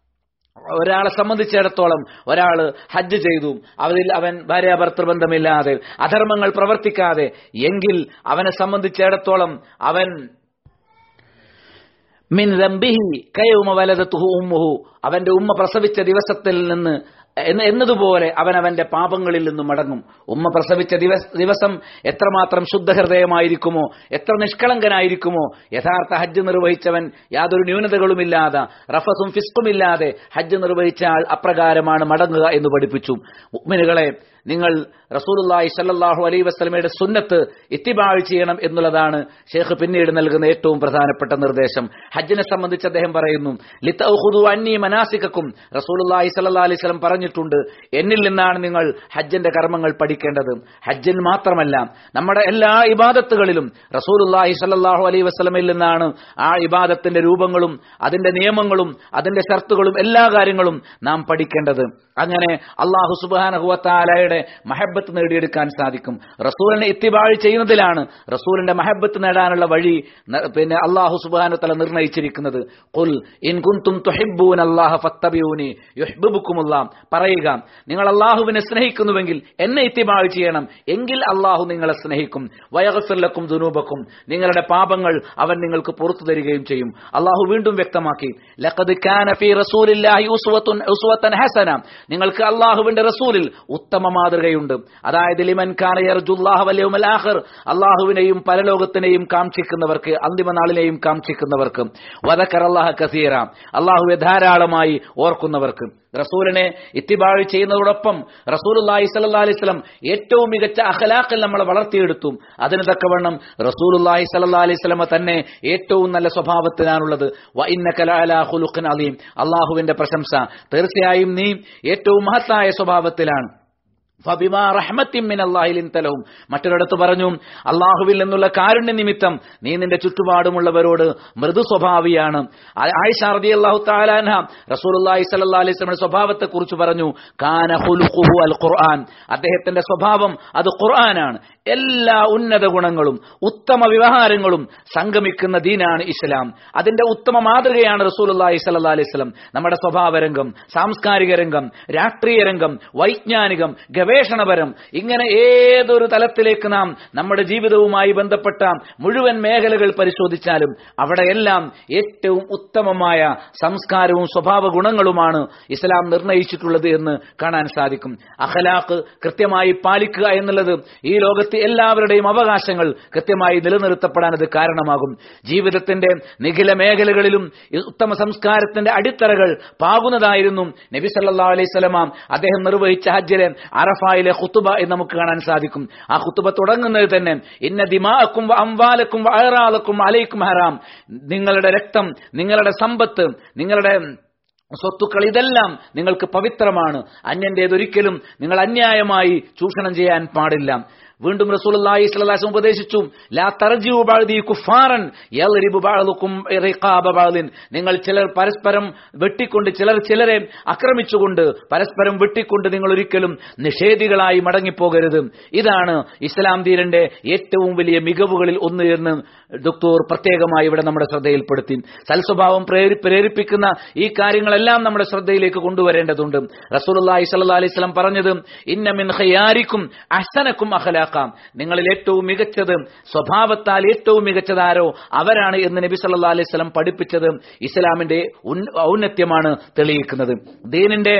ഒരാളെ സംബന്ധിച്ചിടത്തോളം ഒരാള് ഹജ്ജ് ചെയ്തു അതിൽ അവൻ ഭാര്യ ഭർത്തൃബന്ധമില്ലാതെ അധർമ്മങ്ങൾ പ്രവർത്തിക്കാതെ എങ്കിൽ അവനെ സംബന്ധിച്ചിടത്തോളം അവൻ മിൻ ദംബിഹി കയൗമ വലദത്തുഹു ഉമ്മുഹു അവന്റെ ഉമ്മ പ്രസവിച്ച ദിവസത്തിൽ നിന്ന് എന്ന് എന്നതുപോലെ അവൻ അവന്റെ പാപങ്ങളിൽ നിന്നും മടങ്ങും ഉമ്മ പ്രസവിച്ച ദിവസ ദിവസം എത്രമാത്രം ശുദ്ധഹൃദയമായിരിക്കുമോ എത്ര നിഷ്കളങ്കനായിരിക്കുമോ യഥാർത്ഥ ഹജ്ജ് നിർവഹിച്ചവൻ യാതൊരു ന്യൂനതകളുമില്ലാതെ റഫസും ഫിസ്കുമില്ലാതെ ഹജ്ജ് നിർവഹിച്ച ആൾ അപ്രകാരമാണ് മടങ്ങുക എന്ന് പഠിപ്പിച്ചു മുഅ്മിനുകളെ നിങ്ങൾ റസൂലുള്ളാഹി സ്വല്ലല്ലാഹു അലൈഹി വസല്ലമയുടെ സുന്നത്ത് ഇത്തിബാഴ് ചെയ്യണം എന്നുള്ളതാണ് ഷേഖ് പിന്നീട് നൽകുന്ന ഏറ്റവും പ്രധാനപ്പെട്ട നിർദ്ദേശം ഹജ്ജിനെ സംബന്ധിച്ച് അദ്ദേഹം പറയുന്നു ലിത്തഖുദു അന്നി മനാസികക്കും റസൂലുള്ളാഹി സ്വല്ലല്ലാഹു അലൈഹി വസല്ലം പറഞ്ഞിട്ടുണ്ട് എന്നിൽ നിന്നാണ് നിങ്ങൾ ഹജ്ജിന്റെ കർമ്മങ്ങൾ പഠിക്കേണ്ടത് ഹജ്ജിൽ മാത്രമല്ല നമ്മുടെ എല്ലാ ഇബാദത്തുകളിലും റസൂലുള്ളാഹി സ്വല്ലല്ലാഹു അലൈഹി വസല്ലമയിൽ നിന്നാണ് ആ ഇബാദത്തിന്റെ രൂപങ്ങളും അതിന്റെ നിയമങ്ങളും അതിന്റെ ഷർത്തുകളും എല്ലാ കാര്യങ്ങളും നാം പഠിക്കേണ്ടത് അങ്ങനെ അള്ളാഹു സുബാനഹുവത്താലയുടെ മഹബത്ത് നേടിയെടുക്കാൻ സാധിക്കും റസൂലിനെ ഇത്തിബാഴ് ചെയ്യുന്നതിലാണ് റസൂലിന്റെ മഹബത്ത് നേടാനുള്ള വഴി ന- പിന്നെ അള്ളാഹു സുബാനുത്തല നിർണയിച്ചിരിക്കുന്നത് ഖുൽ ഇൻ കുന്തും തുഹിബ്ബൂന അല്ലാഹ ഫത്തബിഊനി യുഹ്ബിബുക്കുമുല്ലാം പറയുക നിങ്ങൾ അള്ളാഹുവിനെ സ്നേഹിക്കുന്നുവെങ്കിൽ എന്നെ ഇത്തിബാഴ് ചെയ്യണം എങ്കിൽ അള്ളാഹു നിങ്ങളെ സ്നേഹിക്കും വയഗഫിർലക്കും ദുനൂബക്കും നിങ്ങളുടെ പാപങ്ങൾ അവൻ നിങ്ങൾക്ക് പുറത്തു തരികയും ചെയ്യും അള്ളാഹു വീണ്ടും വ്യക്തമാക്കി ലഖദ് കാന ഫീ റസൂലില്ലാഹി ഉസ്വത്തുൻ ഉസ്വത്തൻ ഹസന നിങ്ങൾക്ക് അള്ളാഹുവിന്റെ റസൂലിൽ ഉത്തമ മാതൃകയുണ്ട് അതായത് ലിമൻ കാന യർജുല്ലാഹ വൽ യൗമൽ ആഖിർ അള്ളാഹുവിനെയും പരലോകത്തിനെയും കാംക്ഷിക്കുന്നവർക്ക് അന്തിമ നാളിനെയും കാംക്ഷിക്കുന്നവർക്ക് വദക്കറല്ലാഹ കസീറ അള്ളാഹുവെ ധാരാളമായി ഓർക്കുന്നവർക്ക് റസൂലിനെ ഇത്തിബാഴ് ചെയ്യുന്നതോടൊപ്പം റസൂലുല്ലാഹി സല്ലല്ലാഹി അലൈഹി വസല്ലം ഏറ്റവും മികച്ച അഖലാഖിൽ നമ്മളെ വളർത്തിയെടുത്തു അതിന് തക്കവണ്ണം റസൂലുല്ലാഹി സല്ലല്ലാഹി അലൈഹി വസല്ലമ തന്നെ ഏറ്റവും നല്ല സ്വഭാവത്തിലാണുള്ളത് വ ഇന്നക ലഅലാ ഖുലുഖിൻ അലീം അള്ളാഹുവിന്റെ പ്രശംസ തീർച്ചയായും നീ ഏറ്റവും മഹത്തായ സ്വഭാവത്തിലാണ് ഫബിമാ റഹ്മത്തിൻ മിൻ അല്ലാഹിലിൻ തലവും മറ്റൊരിടത്ത് പറഞ്ഞു അള്ളാഹുവിൽ നിന്നുള്ള കാരുണ്യ നിമിത്തം നീ നിന്റെ ചുറ്റുപാടുമുള്ളവരോട് മൃദു സ്വഭാവിയാണ് ആ- ആയിഷ റളിയല്ലാഹു തആല അൻഹ റസൂലുള്ളാഹി സ്വല്ലല്ലാഹി അലൈഹി വസല്ലമയുടെ സ്വഭാവത്തെ കുറിച്ച് പറഞ്ഞു കാന ഖുലുഖുഹു അൽ ഖുർആൻ അദ്ദേഹത്തിന്റെ സ്വഭാവം അത് ഖുർആനാണ് എല്ലാ ഉന്നത ഗുണങ്ങളും ഉത്തമ വ്യവഹാരങ്ങളും സംഗമിക്കുന്ന ദീനാണ് ഇസ്ലാം അതിന്റെ ഉത്തമ മാതൃകയാണ് റസൂലുള്ളാഹി സ്വല്ലല്ലാഹി അലൈഹി വസല്ലം നമ്മുടെ സ്വഭാവ രംഗം സാംസ്കാരിക രംഗം രാഷ്ട്രീയ രംഗം വൈജ്ഞാനികം ഗവേഷണപരം ഇങ്ങനെ ഏതൊരു തലത്തിലേക്ക് നാം നമ്മുടെ ജീവിതവുമായി ബന്ധപ്പെട്ട മുഴുവൻ മേഖലകൾ പരിശോധിച്ചാലും അവിടെയെല്ലാം ഏറ്റവും ഉത്തമമായ സംസ്കാരവും സ്വഭാവ ഗുണങ്ങളുമാണ് ഇസ്ലാം നിർണയിച്ചിട്ടുള്ളത് എന്ന് കാണാൻ സാധിക്കും അഖലാഖ് കൃത്യമായി പാലിക്കുക എന്നുള്ളത് ഈ ലോകത്തെ എല്ലാവരുടെയും അവകാശങ്ങൾ കൃത്യമായി നിലനിർത്തപ്പെടാൻ അത് കാരണമാകും ജീവിതത്തിന്റെ നിഖില മേഖലകളിലും ഈ ഉത്തമ സംസ്കാരത്തിന്റെ അടിത്തറകൾ പാകുന്നതായിരുന്നു നബി സല്ലല്ലാഹു അലൈഹി സ്വലമ അദ്ദേഹം നിർവഹിച്ച ഹജ്ജിലെ അറഫായിലെ ഖുത്തുബ എന്ന് നമുക്ക് കാണാൻ സാധിക്കും ആ ഖുത്തുബ തുടങ്ങുന്നത് തന്നെ ഇന്ന ദിമാക്കും അംവാലക്കും അയറാലക്കും അലൈക്കും ഹറാം നിങ്ങളുടെ രക്തം നിങ്ങളുടെ സമ്പത്ത് നിങ്ങളുടെ സ്വത്തുക്കൾ ഇതെല്ലാം നിങ്ങൾക്ക് പവിത്രമാണ് അന്യന്റേതൊരിക്കലും നിങ്ങൾ അന്യായമായി ചൂഷണം ചെയ്യാൻ പാടില്ല വീണ്ടും റസൂലുള്ളാഹി സ്വല്ലല്ലാഹു അലൈഹി വസല്ലം ഉപദേശിച്ചു ലാ തർജിഉ ബഅദി കുഫാറൻ യൽരിബു ബഅദുക്കും റിഖാബ ബഅദിൻ നിങ്ങൾ ചിലർ പരസ്പരം വെട്ടിക്കൊണ്ട് ചിലർ ചിലരെ ആക്രമിച്ചുകൊണ്ട് പരസ്പരം വെട്ടിക്കൊണ്ട് നിങ്ങൾ ഒരിക്കലും നിഷേധികളായി മടങ്ങിപ്പോകരുത് ഇതാണ് ഇസ്ലാം ദീനന്റെ ഏറ്റവും വലിയ മികവുകളിൽ ഒന്ന് എന്ന് ഡോക്ടർ പ്രത്യേകമായി ഇവിടെ നമ്മുടെ ശ്രദ്ധയിൽപ്പെടുത്തി സൽസ്വഭാവം പ്രേരി- പ്രേരിപ്പിക്കുന്ന ഈ കാര്യങ്ങളെല്ലാം നമ്മുടെ ശ്രദ്ധയിലേക്ക് കൊണ്ടുവരേണ്ടതുണ്ട് റസൂലുള്ളാഹി സ്വല്ലല്ലാഹി അലൈഹി വസല്ലം പറഞ്ഞത് ഇന്ന മിൻ ഖിയാരിക്കും അഹ്സനക്കും അഖലാഖാം നിങ്ങളിൽ ഏറ്റവും മികച്ചത് സ്വഭാവത്താൽ ഏറ്റവും മികച്ചതാരോ അവരാണ് എന്ന് നബി സല്ലല്ലാഹി അലൈഹി വസല്ലം പഠിപ്പിച്ചത് ഇസ്ലാമിന്റെ ഉൻ- ഔന്നത്യമാണ് തെളിയിക്കുന്നത് ദീനിന്റെ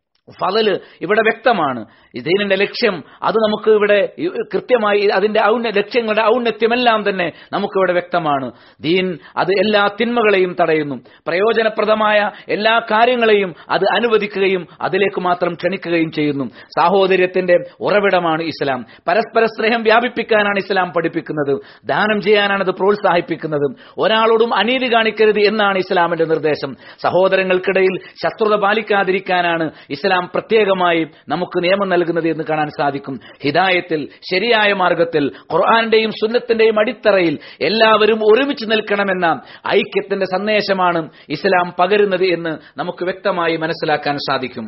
ഫലല് ഇവിടെ വ്യക്തമാണ് ദീനിന്റെ ലക്ഷ്യം അത് നമുക്ക് ഇവിടെ കൃത്യമായി അതിന്റെ ഔന്ന ലക്ഷ്യങ്ങളുടെ ഔന്നത്യമെല്ലാം തന്നെ നമുക്കിവിടെ വ്യക്തമാണ് ദീൻ അത് എല്ലാ തിന്മകളെയും തടയുന്നു പ്രയോജനപ്രദമായ എല്ലാ കാര്യങ്ങളെയും അത് അനുവദിക്കുകയും അതിലേക്ക് മാത്രം ക്ഷണിക്കുകയും ചെയ്യുന്നു സാഹോദര്യത്തിന്റെ ഉറവിടമാണ് ഇസ്ലാം പരസ്പര സ്നേഹം വ്യാപിപ്പിക്കാനാണ് ഇസ്ലാം പഠിപ്പിക്കുന്നത് ദാനം ചെയ്യാനാണ് അത് പ്രോത്സാഹിപ്പിക്കുന്നത് ഒരാളോടും അനീതി കാണിക്കരുത് എന്നാണ് ഇസ്ലാമിന്റെ നിർദ്ദേശം സഹോദരങ്ങൾക്കിടയിൽ ശത്രുത പാലിക്കാതിരിക്കാനാണ് ഇസ്ലാം പ്രത്യേകമായി നമുക്ക് നിയമം നൽകുന്നത് എന്ന് കാണാൻ സാധിക്കും ഹിദായത്തിൽ ശരിയായ മാർഗത്തിൽ ഖുർആാന്റെയും സുന്നത്തിന്റെയും അടിത്തറയിൽ എല്ലാവരും ഒരുമിച്ച് നിൽക്കണമെന്ന ഐക്യത്തിന്റെ സന്ദേശമാണ് ഇസ്ലാം പകരുന്നത് എന്ന് നമുക്ക് വ്യക്തമായി മനസ്സിലാക്കാൻ സാധിക്കും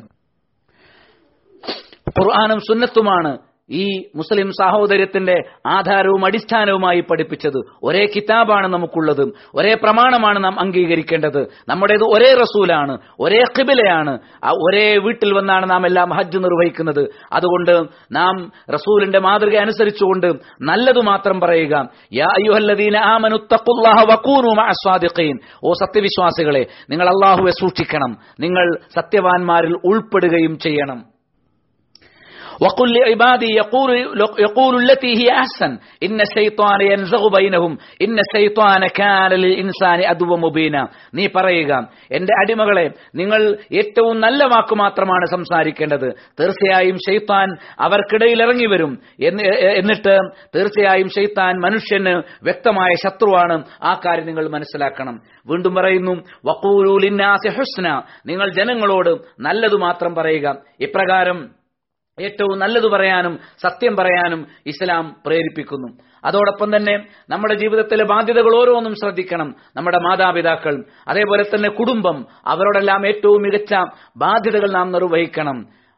ഖുർആാനും സുന്നത്തുമാണ് ഈ മുസ്ലിം സാഹോദര്യത്തിന്റെ ആധാരവും അടിസ്ഥാനവുമായി പഠിപ്പിച്ചത് ഒരേ കിതാബാണ് നമുക്കുള്ളത് ഒരേ പ്രമാണമാണ് നാം അംഗീകരിക്കേണ്ടത് നമ്മുടേത് ഒരേ റസൂലാണ് ഒരേ ഖിബിലയാണ് ആ ഒരേ വീട്ടിൽ വന്നാണ് നാം എല്ലാം ഹജ്ജ് നിർവഹിക്കുന്നത് അതുകൊണ്ട് നാം റസൂലിന്റെ മാതൃക അനുസരിച്ചുകൊണ്ട് നല്ലത് മാത്രം പറയുക യാ അയ്യുഹല്ലദീന ആമനു തഖുല്ലാഹ വകൂനു മഅസ് സ്വാദിഖീൻ ഓ സത്യവിശ്വാസികളെ നിങ്ങൾ അള്ളാഹുവെ സൂക്ഷിക്കണം നിങ്ങൾ സത്യവാൻമാരിൽ ഉൾപ്പെടുകയും ചെയ്യണം وقل لعبادي يقول يقول التي هي احسن ان الشيطان ينزغ بينهم ان الشيطان كان للانسان عدوا مبينا നീ പറയുക എന്റെ അടിമകളെ നിങ്ങൾ ഏറ്റവും നല്ല വാക്ക് മാത്രമാണ് സംസാരിക്കേണ്ടത് തീർച്ചയായും ഷെയ്ത്താൻ അവർക്കിടയിൽ ഇറങ്ങി വരും എന്ന്- എന്നിട്ട് തീർച്ചയായും ഷെയ്ത്താൻ മനുഷ്യന് വ്യക്തമായ ശത്രുവാണ് ആ കാര്യം നിങ്ങൾ മനസ്സിലാക്കണം വീണ്ടും പറയുന്നു വക്കൂലു ലിന്നാസി ഹുസ്ന നിങ്ങൾ ജനങ്ങളോട് നല്ലത് മാത്രം പറയുക ഇപ്രകാരം ഏറ്റവും നല്ലത് പറയാനും സത്യം പറയാനും ഇസ്ലാം പ്രേരിപ്പിക്കുന്നു അതോടൊപ്പം തന്നെ നമ്മുടെ ജീവിതത്തിലെ ബാധ്യതകൾ ഓരോന്നും ശ്രദ്ധിക്കണം നമ്മുടെ മാതാപിതാക്കൾ അതേപോലെ തന്നെ കുടുംബം അവരോടെല്ലാം ഏറ്റവും മികച്ച ബാധ്യതകൾ നാം നിർവഹിക്കണം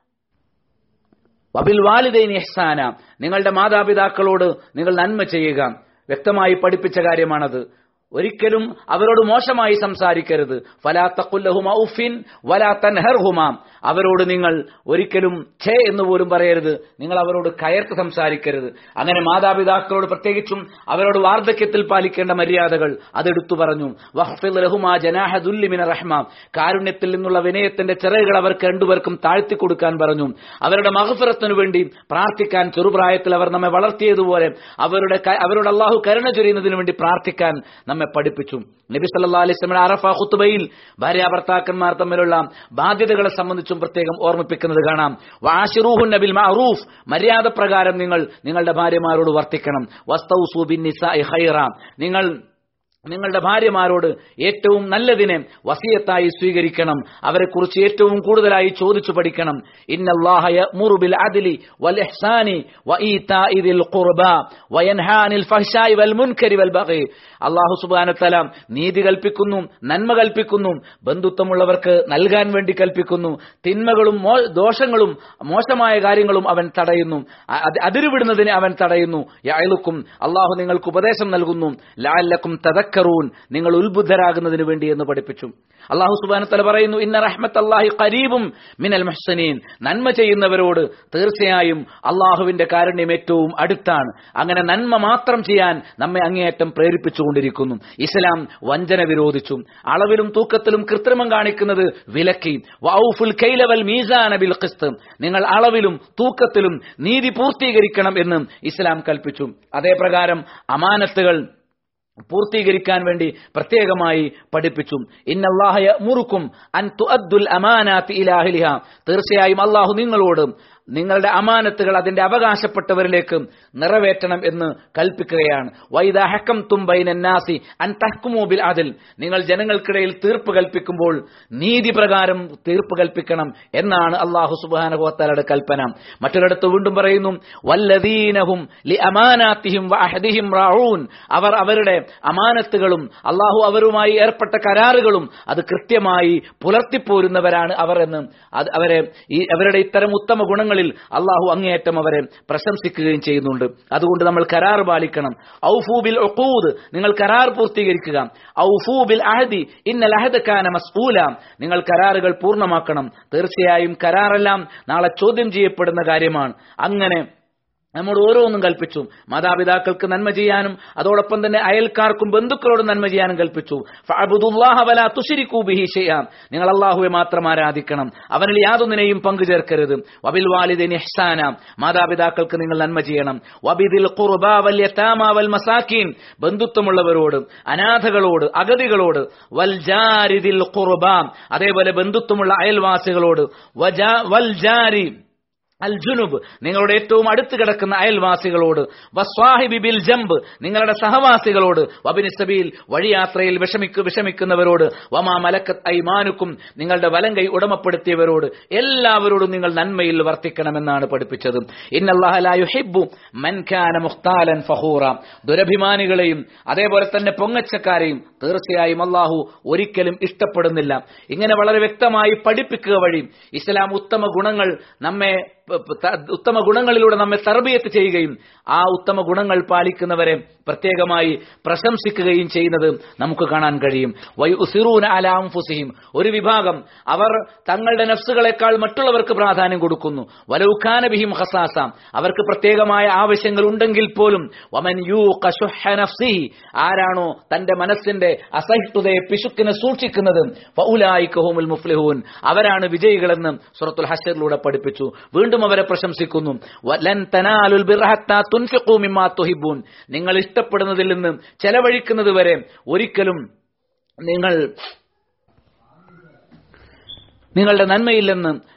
വബിൽ വാലിദൈൻ ഇഹ്സാന നിങ്ങളുടെ മാതാപിതാക്കളോട് നിങ്ങൾ നന്മ ചെയ്യുക വ്യക്തമായി പഠിപ്പിച്ച കാര്യമാണത് ഒരിക്കലും അവരോട് മോശമായി സംസാരിക്കരുത് ഫലാ തഖുല്ലഹുമ ഉഫിൻ വലാ തൻഹർഹുമ അവരോട് നിങ്ങൾ ഒരിക്കലും ഛേ എന്ന് പോലും പറയരുത് നിങ്ങൾ അവരോട് കയർത്ത് സംസാരിക്കരുത് അങ്ങനെ മാതാപിതാക്കളോട് പ്രത്യേകിച്ചും അവരോട് വാർദ്ധക്യത്തിൽ പാലിക്കേണ്ട മര്യാദകൾ അതെടുത്തു പറഞ്ഞു വഹ്ഫിദ് ലഹുമാ ജനാഹ ദുല്ലിമിന റഹ്മ കാരുണ്യത്തിൽ നിന്നുള്ള വിനയത്തിന്റെ ചിറകുകൾ അവർക്ക് രണ്ടുപേർക്കും താഴ്ത്തി കൊടുക്കാൻ പറഞ്ഞു അവരുടെ മഹഫിറത്തിനു വേണ്ടി പ്രാർത്ഥിക്കാൻ ചെറുപ്രായത്തിൽ അവർ നമ്മെ വളർത്തിയതുപോലെ അവരുടെ ക- അവരോട് അള്ളാഹു കരുണ ചൊരിയുന്നതിന് വേണ്ടി പ്രാർത്ഥിക്കാൻ നമ്മെ പഠിപ്പിച്ചു നബി സല്ലാ അലൈസ്ലമിയുടെ അറഫ ഖുത്തുബയിൽ ഭാര്യ ഭർത്താക്കന്മാർ തമ്മിലുള്ള ബാധ്യതകളെ സംബന്ധിച്ചും പ്രത്യേകം ഓർമ്മിപ്പിക്കുന്നത് കാണാം വാഷിറൂഹുൻ നബിൽ മഅറൂഫ് മര്യാദ പ്രകാരം നിങ്ങൾ നിങ്ങളുടെ ഭാര്യമാരോട് വർത്തിക്കണം വസ്തൗസു ബിൻ നിസാഇ ഖൈറ നിങ്ങൾ നിങ്ങളുടെ ഭാര്യമാരോട് ഏറ്റവും നല്ലതിനെ വസിയത്തായി സ്വീകരിക്കണം അവരെക്കുറിച്ച് ഏറ്റവും കൂടുതലായി ചോദിച്ചു പഠിക്കണം ഇന്നല്ലാഹ യഅ്മുറു ബിൽ അദ്ലി വൽ ഇഹ്സാനി വഈതാഇ ദിൽ ഖുർബ വയൻഹാ അനിൽ ഫഹ്ശാഇ വൽ മുൻകരി വൽ ബഗി അല്ലാഹു സുബ്ഹാനഹു തആല നീതി കൽപ്പിക്കുന്നു നന്മ കൽപ്പിക്കുന്നു ബന്ധുത്വമുള്ളവർക്ക് നൽകാൻ വേണ്ടി കൽപ്പിക്കുന്നു തിന്മകളും മോ- ദോഷങ്ങളും മോശമായ കാര്യങ്ങളും അവൻ തടയുന്നു അ- അത് അതിരുവിടുന്നതിനെ അവൻ തടയുന്നു യഅലുക്കും അള്ളാഹു നിങ്ങൾക്ക് ഉപദേശം നൽകുന്നു ലാലക്കും തദക്കറൂൻ നിങ്ങൾ ഉത്ബുദ്ധരാകുന്നതിന് വേണ്ടി എന്ന് പഠിപ്പിച്ചു അള്ളാഹു സുബാന തല പറയുന്നു ഇന്ന റഹ്മത്ത് അള്ളാഹി കരീബും മിനൽ മുഹ്സനീൻ നന്മ ചെയ്യുന്നവരോട് തീർച്ചയായും അള്ളാഹുവിന്റെ കാരുണ്യം ഏറ്റവും അടുത്താണ് അങ്ങനെ നന്മ മാത്രം ചെയ്യാൻ നമ്മെ അങ്ങേയറ്റം പ്രേരിപ്പിച്ചുകൊണ്ടിരിക്കുന്നു ഇസ്ലാം വഞ്ചന വിരോധിച്ചു അളവിലും തൂക്കത്തിലും കൃത്രിമം കാണിക്കുന്നത് വിലക്കി വൗഫുൽ കൈലവൽ മീസാന ബിൽ ഖിസ്ത് നിങ്ങൾ അളവിലും തൂക്കത്തിലും നീതി പൂർത്തീകരിക്കണം എന്ന് ഇസ്ലാം കൽപ്പിച്ചു അതേ പ്രകാരം അമാനത്തുകൾ പൂർത്തീകരിക്കാൻ വേണ്ടി പ്രത്യേകമായി പഠിപ്പിച്ചു ഇന്നല്ലാഹയ മുറുക്കും അൻ തുഅദ്ദുൽ അമാനാത്ത് ഇലാഹിലിഹ തീർച്ചയായും അള്ളാഹു നിങ്ങളോട് നിങ്ങളുടെ അമാനത്തുകൾ അതിന്റെ അവകാശപ്പെട്ടവരിലേക്ക് നിറവേറ്റണം എന്ന് കൽപ്പിക്കുകയാണ് വൈദ ഹക്കം തുംബൈനാസി അൻ തഹ്കുമൂബിൽ അതിൽ നിങ്ങൾ ജനങ്ങൾക്കിടയിൽ തീർപ്പ് കൽപ്പിക്കുമ്പോൾ നീതി പ്രകാരം തീർപ്പ് കൽപ്പിക്കണം എന്നാണ് അള്ളാഹു സുബാനഹോത്തലയുടെ കൽപ്പന മറ്റൊരിടത്ത് വീണ്ടും പറയുന്നു വല്ലദീനഹും ലി അമാനാത്തിഹിം വഅഹദിഹിം റാഊൻ അവർ അവരുടെ അമാനത്തുകളും അള്ളാഹു അവരുമായി ഏർപ്പെട്ട കരാറുകളും അത് കൃത്യമായി പുലർത്തിപ്പോരുന്നവരാണ് അവർ എന്ന് അത് അവരെ ഈ അവരുടെ ഇത്തരം ഉത്തമ ഗുണങ്ങളിൽ അള്ളാഹു അങ്ങേയറ്റം അവരെ പ്രശംസിക്കുകയും ചെയ്യുന്നുണ്ട് അതുകൊണ്ട് നമ്മൾ കരാർ പാലിക്കണം ഔഫൂ ബിൽ ഉഖൂദ് നിങ്ങൾ കരാർ പൂർത്തീകരിക്കുക ഔഫൂ ബിൽ അഹദി ഇന്നൽ അഹദ കാന മസ്ഊല നിങ്ങൾ കരാറുകൾ പൂർണ്ണമാക്കണം തീർച്ചയായും കരാറെല്ലാം നാളെ ചോദ്യം ചെയ്യപ്പെടുന്ന കാര്യമാണ് അങ്ങനെ നമ്മോട് ഓരോന്നും കൽപ്പിച്ചു മാതാപിതാക്കൾക്ക് നന്മ ചെയ്യാനും അതോടൊപ്പം തന്നെ അയൽക്കാർക്കും ബന്ധുക്കളോടും നന്മ ചെയ്യാനും കൽപ്പിച്ചു ഫഅബ്ദുല്ലാഹ വലാ തുശ്രികൂ ബിഹി ശൈഅൻ നിങ്ങൾ അല്ലാഹുവെ മാത്രം ആരാധിക്കണം അവനിൽ യാതൊന്നിനെയും പങ്കു ചേർക്കരുത് വബിൽ വാലിദിൻ ഇഹ്സാന മാതാപിതാക്കൾക്ക് നിങ്ങൾ നന്മ ചെയ്യണം വബിദിൽ ഖുർബാ വൽ യതാമ വൽ മസാക്കീൻ ബന്ധുത്വമുള്ളവരോട് അനാഥകളോട് അഗതികളോട് വൽ ജാരിദിൽ ഖുർബ അതേപോലെ ബന്ധുത്വമുള്ള അയൽവാസികളോട് വജാ വൽ ജാരി അൽ ജുനുബ് നിങ്ങളുടെ ഏറ്റവും അടുത്ത് കിടക്കുന്ന അയൽവാസികളോട് വസ്വാഹിബി ബിൽ ജംബ് നിങ്ങളുടെ സഹവാസികളോട് വബിനി സബീൽ വഴിയാത്രയിൽ വിഷമിക്കു വിഷമിക്കുന്നവരോട് വമാ മലക്കത്ത് ഐമാനുക്കും നിങ്ങളുടെ വലങ്കൈ ഉടമപ്പെടുത്തിയവരോട് എല്ലാവരോടും നിങ്ങൾ നന്മയിൽ വർത്തിക്കണമെന്നാണ് പഠിപ്പിച്ചത് ഇന്നല്ലാഹു മൻ കാന മുഖ്താലൻ ഫഹൂറ ദുരഭിമാനികളെയും അതേപോലെ തന്നെ പൊങ്ങച്ചക്കാരെയും തീർച്ചയായും അള്ളാഹു ഒരിക്കലും ഇഷ്ടപ്പെടുന്നില്ല ഇങ്ങനെ വളരെ വ്യക്തമായി പഠിപ്പിക്കുക വഴി ഇസ്ലാം ഉത്തമ ഗുണങ്ങൾ നമ്മെ പ- പ- ത- ഉത്തമ ഗുണങ്ങളിലൂടെ നമ്മെ തർബിയത്ത് ചെയ്യുകയും ആ ഉത്തമ ഗുണങ്ങൾ പാലിക്കുന്നവരെ പ്രത്യേകമായി പ്രശംസിക്കുകയും ചെയ്യുന്നത് നമുക്ക് കാണാൻ കഴിയും വയുസിറൂന അലാംഫുസിഹിം ഒരു വിഭാഗം അവർ തങ്ങളുടെ നഫ്സുകളെക്കാൾ മറ്റുള്ളവർക്ക് പ്രാധാന്യം കൊടുക്കുന്നു വലൗഖാനബിഹിം ഹസാസ അവർക്ക് പ്രത്യേകമായ ആവശ്യങ്ങൾ ഉണ്ടെങ്കിൽ പോലും വമൻ യൂഖ ശുഹ്ഹ നഫ്സിഹി ആരാണോ തന്റെ മനസ്സിന്റെ അസഹിഷ്ണുതയെ പിശുക്കിനെ സൂക്ഷിക്കുന്നത് ഫൗലായിക്കഹുമുൽ മുഫ്ലിഹൂൻ അവരാണ് വിജയികളെന്ന് സൂറത്തുൽ ഹഷറിലൂടെ പഠിപ്പിച്ചു വീണ്ടും അവരെ പ്രശംസിക്കുന്നു വലൻ തനാലുൽ ബിർറ ഹത്താ തുൻഫിഖൂ മിമ്മാ തുഹിബ്ബൂൻ നിങ്ങൾ ഇഷ്ടപ്പെടുന്നതിൽ നിന്ന് ചെലവഴിക്കുന്നത് വരെ ഒരിക്കലും നിങ്ങൾ നിങ്ങളുടെ നന്മയിൽ നിന്ന്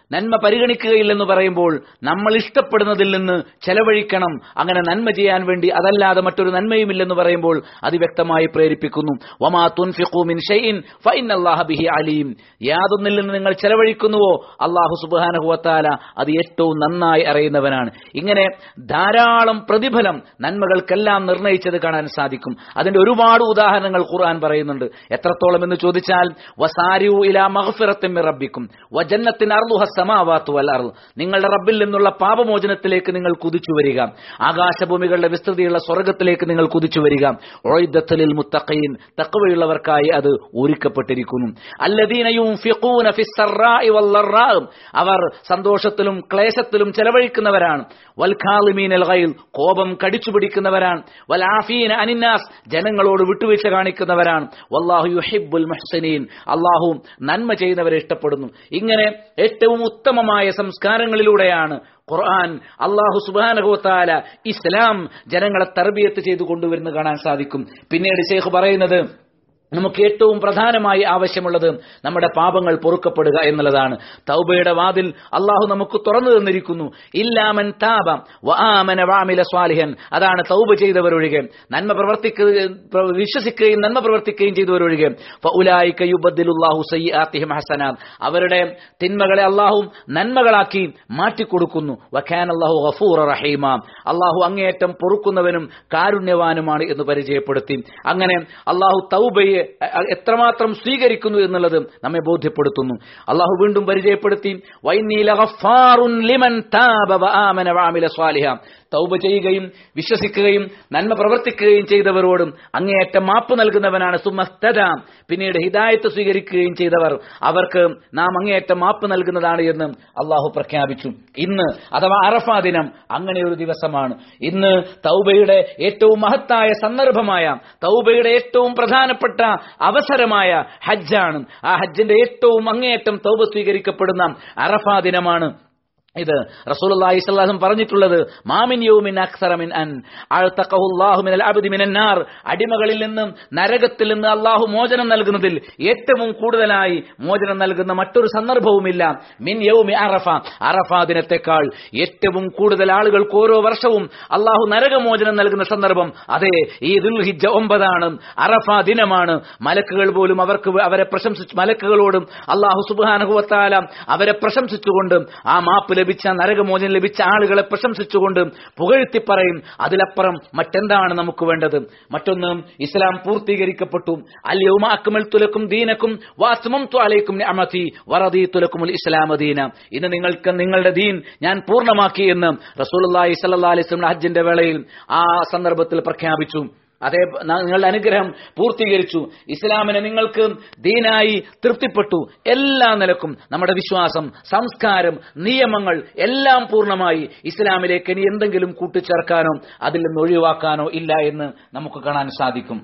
നന്മ പരിഗണിക്കുകയില്ലെന്ന് പറയുമ്പോൾ നമ്മൾ ഇഷ്ടപ്പെടുന്നതിൽ നിന്ന് ചെലവഴിക്കണം അങ്ങനെ നന്മ ചെയ്യാൻ വേണ്ടി അതല്ലാതെ മറ്റൊരു നന്മയുമില്ലെന്ന് പറയുമ്പോൾ അത് വ്യക്തമായി പ്രേരിപ്പിക്കുന്നു വമാ തുൻഫിഖു മിൻ ഷൈഇൻ ഫഇന്നല്ലാഹ ബിഹി അലീം യാതൊന്നിൽ നിന്ന് നിങ്ങൾ ചെലവഴിക്കുന്നുവോ അള്ളാഹു സുബ്ഹാനഹു വതആല അത് ഏറ്റവും നന്നായി അറിയുന്നവനാണ് ഇങ്ങനെ ധാരാളം പ്രതിഫലം നന്മകൾക്കെല്ലാം നിർണയിച്ചത് കാണാൻ സാധിക്കും അതിന്റെ ഒരുപാട് ഉദാഹരണങ്ങൾ ഖുർആൻ പറയുന്നുണ്ട് എത്രത്തോളം എന്ന് ചോദിച്ചാൽ വസാരിഉ ഇലാ മഗ്ഫിറത്തിൻ മിർ റബ്ബിക്കും വജന്നത്തിൻ അർളുഹ സമാവാത്തു വൽ അർള് നിങ്ങളുടെ റബ്ബിൽ നിന്നുള്ള പാപമോചനത്തിലേക്ക് നിങ്ങൾ കുതിച്ചു വരിക ആകാശഭൂമികളുടെ വിസ്തൃതിയുള്ള സ്വർഗത്തിലേക്ക് നിങ്ങൾ കുതിച്ചു വരിക ഒഴിദത്തലിൽ മുത്തഖീൻ തഖ്വയുള്ളവർക്കായി അത് ഒരുക്കപ്പെട്ടിരിക്കുന്നു അല്ലദീന യുൻഫിഖൂന ഫിസ്സറാഇ വല്ലറാ അവർ സന്തോഷത്തിലും ക്ലേശത്തിലും ചെലവഴിക്കുന്നവരാണ് വൽഖാലിമീനൽ ഗൈൽ കോപം കടിച്ചു പിടിക്കുന്നവരാണ് വലാഫീന അനിന്നാസ് ജനങ്ങളോട് വിട്ടുവീഴ്ച കാണിക്കുന്നവരാണ് വല്ലാഹു യുഹിബ്ബുൽ മുഹ്സിനീൻ അള്ളാഹു നന്മ ചെയ്യുന്നവരെ ഇഷ്ടപ്പെടുന്നു ഇങ്ങനെ ഏറ്റവും ഉത്തമമായ സംസ്കാരങ്ങളിലൂടെയാണ് ഖുർആൻ അള്ളാഹു സുബാനഹുത്താല ഇസ്ലാം ജനങ്ങളെ തർബിയത്ത് ചെയ്തു കൊണ്ടുവരുന്നത് കാണാൻ സാധിക്കും പിന്നീട് ഷെയ്ഖ് പറയുന്നത് നമുക്ക് ഏറ്റവും പ്രധാനമായി ആവശ്യമുള്ളത് നമ്മുടെ പാപങ്ങൾ പൊറുക്കപ്പെടുക എന്നുള്ളതാണ് തൗബയുടെ വാതിൽ അള്ളാഹു നമുക്ക് തുറന്നു തന്നിരിക്കുന്നു ഇല്ലാമൻ താപ വആമന വാമില സ്വാലിഹൻ അതാണ് തൗബ ചെയ്തവരൊഴികെ നന്മ പ്രവർത്തിക്കുകയും വിശ്വസിക്കുകയും നന്മ പ്രവർത്തിക്കുകയും ചെയ്തവരൊഴികെ ഫഉലായിക യുബദ്ദിലുല്ലാഹു സയ്യിആതിഹിം ഹസനാത് അവരുടെ തിന്മകളെ അള്ളാഹു നന്മകളാക്കി മാറ്റിക്കൊടുക്കുന്നു വഖാൻ അല്ലാഹു ഗഫൂറ റഹീമ അള്ളാഹു അങ്ങേയറ്റം പൊറുക്കുന്നവനും കാരുണ്യവാനുമാണ് എന്ന് പരിചയപ്പെടുത്തി അങ്ങനെ അള്ളാഹു തൗബയെ എത്രമാത്രം സ്വീകരിക്കുന്നു എന്നുള്ളത് നമ്മെ ബോധ്യപ്പെടുത്തുന്നു അള്ളാഹു വീണ്ടും പരിചയപ്പെടുത്തി വൈനീല ഗഫാറുൻ ലിമൻ താബ വആമന വഅമില സ്വാലിഹ തൗബ ചെയ്യുകയും വിശ്വസിക്കുകയും നന്മ പ്രവർത്തിക്കുകയും ചെയ്തവരോടും അങ്ങേയറ്റം മാപ്പ് നൽകുന്നവനാണ് സുമസ്തത പിന്നീട് ഹിദായത്ത് സ്വീകരിക്കുകയും ചെയ്തവർ അവർക്ക് നാം അങ്ങേയറ്റം മാപ്പ് നൽകുന്നതാണ് എന്ന് അള്ളാഹു പ്രഖ്യാപിച്ചു ഇന്ന് അഥവാ അറഫ ദിനം അങ്ങനെ ഒരു ദിവസമാണ് ഇന്ന് തൗബയുടെ ഏറ്റവും മഹത്തായ സന്ദർഭമായ തൗബയുടെ ഏറ്റവും പ്രധാനപ്പെട്ട അവസരമായ ഹജ്ജാണ് ആ ഹജ്ജിന്റെ ഏറ്റവും അങ്ങേയറ്റം തൗബ സ്വീകരിക്കപ്പെടുന്ന അറഫ ദിനമാണ് ഇത് റസൂലുള്ളാഹി സ്വല്ലല്ലാഹു അലൈഹി പറഞ്ഞിട്ടുള്ളത് മാമിൻ യൗമിൻ അക്സറ മിൻ അൻ അൽതഖഹുല്ലാഹു മിനൽ അബ്ദി മിനൻ നാർ അടിമകളിൽ നിന്നും നരകത്തിൽ നിന്ന് അല്ലാഹു മോചനം നൽകുന്നതിൽ ഏറ്റവും കൂടുതലായി മോചനം നൽകുന്ന മറ്റൊരു സന്ദർഭവുമില്ല മിൻ യൗമി അറഫ അറഫ ദിനത്തെക്കാൾ ഏറ്റവും കൂടുതൽ ആളുകൾക്ക് ഓരോ വർഷവും അല്ലാഹു നരകമോചനം നൽകുന്ന സന്ദർഭം അതെ ഈ ദുൽഹിജ്ജ ഒമ്പതാണ് അറഫ ദിനമാണ് മലക്കുകൾ പോലും അവർക്ക് അവരെ പ്രശംസിച്ചു മലക്കുകളോടും അള്ളാഹു സുബാനുഭവത്താല അവരെ പ്രശംസിച്ചുകൊണ്ട് ആ മാപ്പ് ലഭിച്ച നരകമോചനം ലഭിച്ച ആളുകളെ പ്രശംസിച്ചുകൊണ്ട് പുകഴ്ത്തി പറയും അതിലപ്പുറം മറ്റെന്താണ് നമുക്ക് വേണ്ടത് മറ്റൊന്ന് ഇസ്ലാം പൂർത്തീകരിക്കപ്പെട്ടു അല്യവുമ അക്മൽ തുലക്കും ദീനക്കും വാസ്മം ത്വാലേക്കും അമതി വറദി തുലക്കുമുൽ ഇസ്ലാം ദീന ഇന്ന് നിങ്ങൾക്ക് നിങ്ങളുടെ ദീൻ ഞാൻ പൂർണ്ണമാക്കി എന്ന് റസൂലി സല്ലാ അലൈസ്ലം ഹജ്ജിന്റെ വേളയിൽ ആ സന്ദർഭത്തിൽ പ്രഖ്യാപിച്ചു അതേ നിങ്ങളുടെ അനുഗ്രഹം പൂർത്തീകരിച്ചു ഇസ്ലാമിനെ നിങ്ങൾക്ക് ദീനായി തൃപ്തിപ്പെട്ടു എല്ലാ നിലക്കും നമ്മുടെ വിശ്വാസം സംസ്കാരം നിയമങ്ങൾ എല്ലാം പൂർണ്ണമായി ഇസ്ലാമിലേക്ക് ഇനി എന്തെങ്കിലും കൂട്ടിച്ചേർക്കാനോ അതിൽ നിന്ന് ഒഴിവാക്കാനോ ഇല്ല എന്ന് നമുക്ക് കാണാൻ സാധിക്കും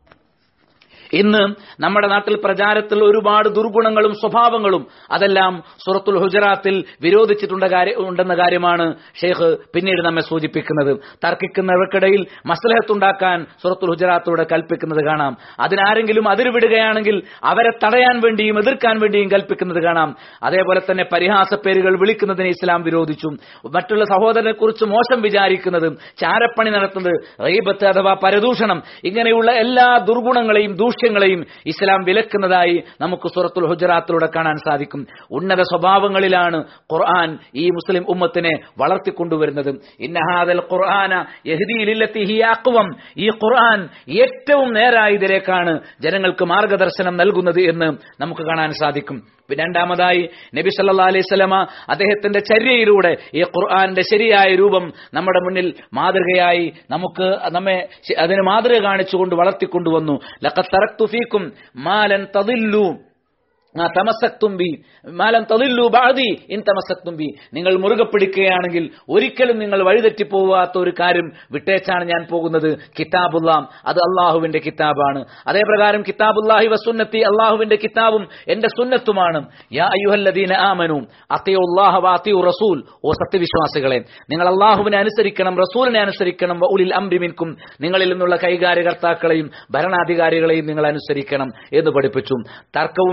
ഇന്ന് നമ്മുടെ നാട്ടിൽ പ്രചാരത്തിൽ ഒരുപാട് ദുർഗുണങ്ങളും സ്വഭാവങ്ങളും അതെല്ലാം സുറത്തുൽ ഹുജറാത്തിൽ വിരോധിച്ചിട്ടുണ്ട് ഉണ്ടെന്ന കാര്യമാണ് ഷെയ്ഖ് പിന്നീട് നമ്മെ സൂചിപ്പിക്കുന്നത് തർക്കിക്കുന്നവർക്കിടയിൽ മസ്ലഹത്തുണ്ടാക്കാൻ സുറത്തുൽ ഹുജറാത്തിലൂടെ കൽപ്പിക്കുന്നത് കാണാം അതിനാരെങ്കിലും അതിരുവിടുകയാണെങ്കിൽ അവരെ തടയാൻ വേണ്ടിയും എതിർക്കാൻ വേണ്ടിയും കൽപ്പിക്കുന്നത് കാണാം അതേപോലെ തന്നെ പരിഹാസ പേരുകൾ വിളിക്കുന്നതിനെ ഇസ്ലാം വിരോധിച്ചു മറ്റുള്ള സഹോദരനെ കുറിച്ച് മോശം വിചാരിക്കുന്നതും ചാരപ്പണി നടത്തുന്നത് റീബത്ത് അഥവാ പരദൂഷണം ഇങ്ങനെയുള്ള എല്ലാ ദുർഗുണങ്ങളെയും ദൂഷ്യങ്ങളെയും ഇസ്ലാം വിലക്കുന്നതായി നമുക്ക് സുറത്തുൽ ഹുജറാത്തിലൂടെ കാണാൻ സാധിക്കും ഉന്നത സ്വഭാവങ്ങളിലാണ് ഖുർആൻ ഈ മുസ്ലിം ഉമ്മത്തിനെ വളർത്തിക്കൊണ്ടുവരുന്നത് ഇന്നഹാദൽ ഖുർആന യഹ്ദിയിലില്ലത്തിഹിയാക്കുവം ഈ ഖുർആൻ ഏറ്റവും നേരായതിലേക്കാണ് ജനങ്ങൾക്ക് മാർഗദർശനം നൽകുന്നത് എന്ന് നമുക്ക് കാണാൻ സാധിക്കും രണ്ടാമതായി നബി സല്ലാ അലൈഹി സ്വലമ അദ്ദേഹത്തിന്റെ ചര്യയിലൂടെ ഈ ഖുർആാനിന്റെ ശരിയായ രൂപം നമ്മുടെ മുന്നിൽ മാതൃകയായി നമുക്ക് നമ്മെ അതിന് മാതൃക കാണിച്ചുകൊണ്ട് വളർത്തിക്കൊണ്ടുവന്നു ലക്കത്തറക്തുഫീക്കും മാലൻ തതില്ലു തമസക്തുംബി മാലം തതില്ലു ബാദി ഇൻ തമസക്തുംബി നിങ്ങൾ മുറുകെ പിടിക്കുകയാണെങ്കിൽ ഒരിക്കലും നിങ്ങൾ വഴിതെറ്റി പോവാത്ത ഒരു കാര്യം വിട്ടേച്ചാണ് ഞാൻ പോകുന്നത് കിതാബുല്ലാം അത് അള്ളാഹുവിന്റെ കിതാബാണ് അതേ പ്രകാരം കിതാബുല്ലാഹി വസുന്നത്തി അള്ളാഹുവിന്റെ കിതാബും എന്റെ സുന്നത്തുമാണ് യാ അയ്യുഹല്ലദീന ആമനു അത്തിയുല്ലാഹ വാത്തിയു റസൂൽ ഓ സത്യവിശ്വാസികളെ നിങ്ങൾ അള്ളാഹുവിനെ അനുസരിക്കണം റസൂലിനെ അനുസരിക്കണം ഉലിൽ അംരിമിൻകും നിങ്ങളിൽ നിന്നുള്ള കൈകാര്യകർത്താക്കളെയും ഭരണാധികാരികളെയും നിങ്ങൾ അനുസരിക്കണം എന്ന് പഠിപ്പിച്ചു തർക്കവും വിഭാഗീയ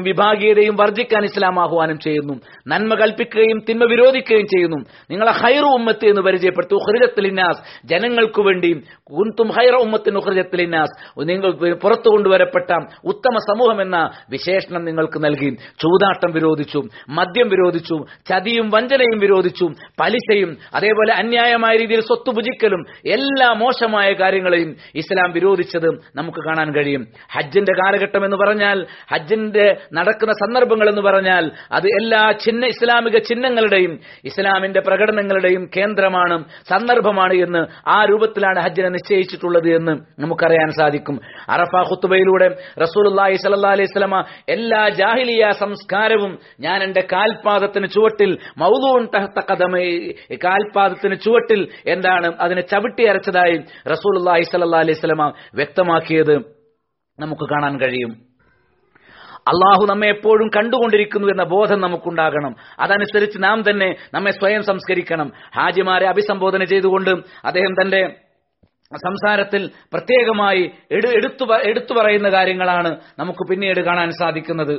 വർഗീയതയും വർജിക്കാൻ ഇസ്ലാം ആഹ്വാനം ചെയ്യുന്നു നന്മ കൽപ്പിക്കുകയും തിന്മ വിരോധിക്കുകയും ചെയ്യുന്നു നിങ്ങളെ ഹൈറു ഉമ്മത്ത് എന്ന് പരിചയപ്പെടുത്തു ഉഖ്രിജത്തുലിന്നാസ് ജനങ്ങൾക്ക് വേണ്ടി കുന്തും ഹൈറ ഉമ്മത്തിന് ഉഖ്രിജത്തുലിന്നാസ് നിങ്ങൾ പുറത്തു കൊണ്ടുവരപ്പെട്ട ഉത്തമ സമൂഹം എന്ന വിശേഷണം നിങ്ങൾക്ക് നൽകി ചൂതാട്ടം വിരോധിച്ചു മദ്യം വിരോധിച്ചു ചതിയും വഞ്ചനയും വിരോധിച്ചു പലിശയും അതേപോലെ അന്യായമായ രീതിയിൽ സ്വത്ത് ഭുജിക്കലും എല്ലാ മോശമായ കാര്യങ്ങളെയും ഇസ്ലാം വിരോധിച്ചത് നമുക്ക് കാണാൻ കഴിയും ഹജ്ജിന്റെ കാലഘട്ടം എന്ന് പറഞ്ഞാൽ ഹജ്ജിന്റെ നടക്കുന്ന സന്ദർഭങ്ങൾ എന്ന് പറഞ്ഞാൽ അത് എല്ലാ ചിഹ്ന ഇസ്ലാമിക ചിഹ്നങ്ങളുടെയും ഇസ്ലാമിന്റെ പ്രകടനങ്ങളുടെയും കേന്ദ്രമാണ് സന്ദർഭമാണ് എന്ന് ആ രൂപത്തിലാണ് ഹജ്ജിനെ നിശ്ചയിച്ചിട്ടുള്ളത് എന്ന് നമുക്കറിയാൻ സാധിക്കും അറഫ ഖുത്തുബയിലൂടെ റസൂലുള്ളാഹി സ്വല്ലല്ലാഹി അലൈഹി വസല്ലമ എല്ലാ ജാഹിലിയ സംസ്കാരവും ഞാൻ എന്റെ കാൽപാദത്തിന് ചുവട്ടിൽ മൗലൂൻ തഹത്ത കഥമേ കാൽപാദത്തിന് ചുവട്ടിൽ എന്താണ് അതിനെ ചവിട്ടി അരച്ചതായി റസൂലുള്ളാഹി സ്വല്ലല്ലാഹി അലൈഹി വസല്ലമ വ്യക്തമാക്കിയത് നമുക്ക് കാണാൻ കഴിയും അള്ളാഹു നമ്മെ എപ്പോഴും കണ്ടുകൊണ്ടിരിക്കുന്നു എന്ന ബോധം നമുക്കുണ്ടാകണം അതനുസരിച്ച് നാം തന്നെ നമ്മെ സ്വയം സംസ്കരിക്കണം ഹാജിമാരെ അഭിസംബോധന ചെയ്തുകൊണ്ട് അദ്ദേഹം തന്റെ സംസാരത്തിൽ പ്രത്യേകമായി എടു- എടുത്തു പ- എടുത്തു പറയുന്ന കാര്യങ്ങളാണ് നമുക്ക് പിന്നീട് കാണാൻ സാധിക്കുന്നത്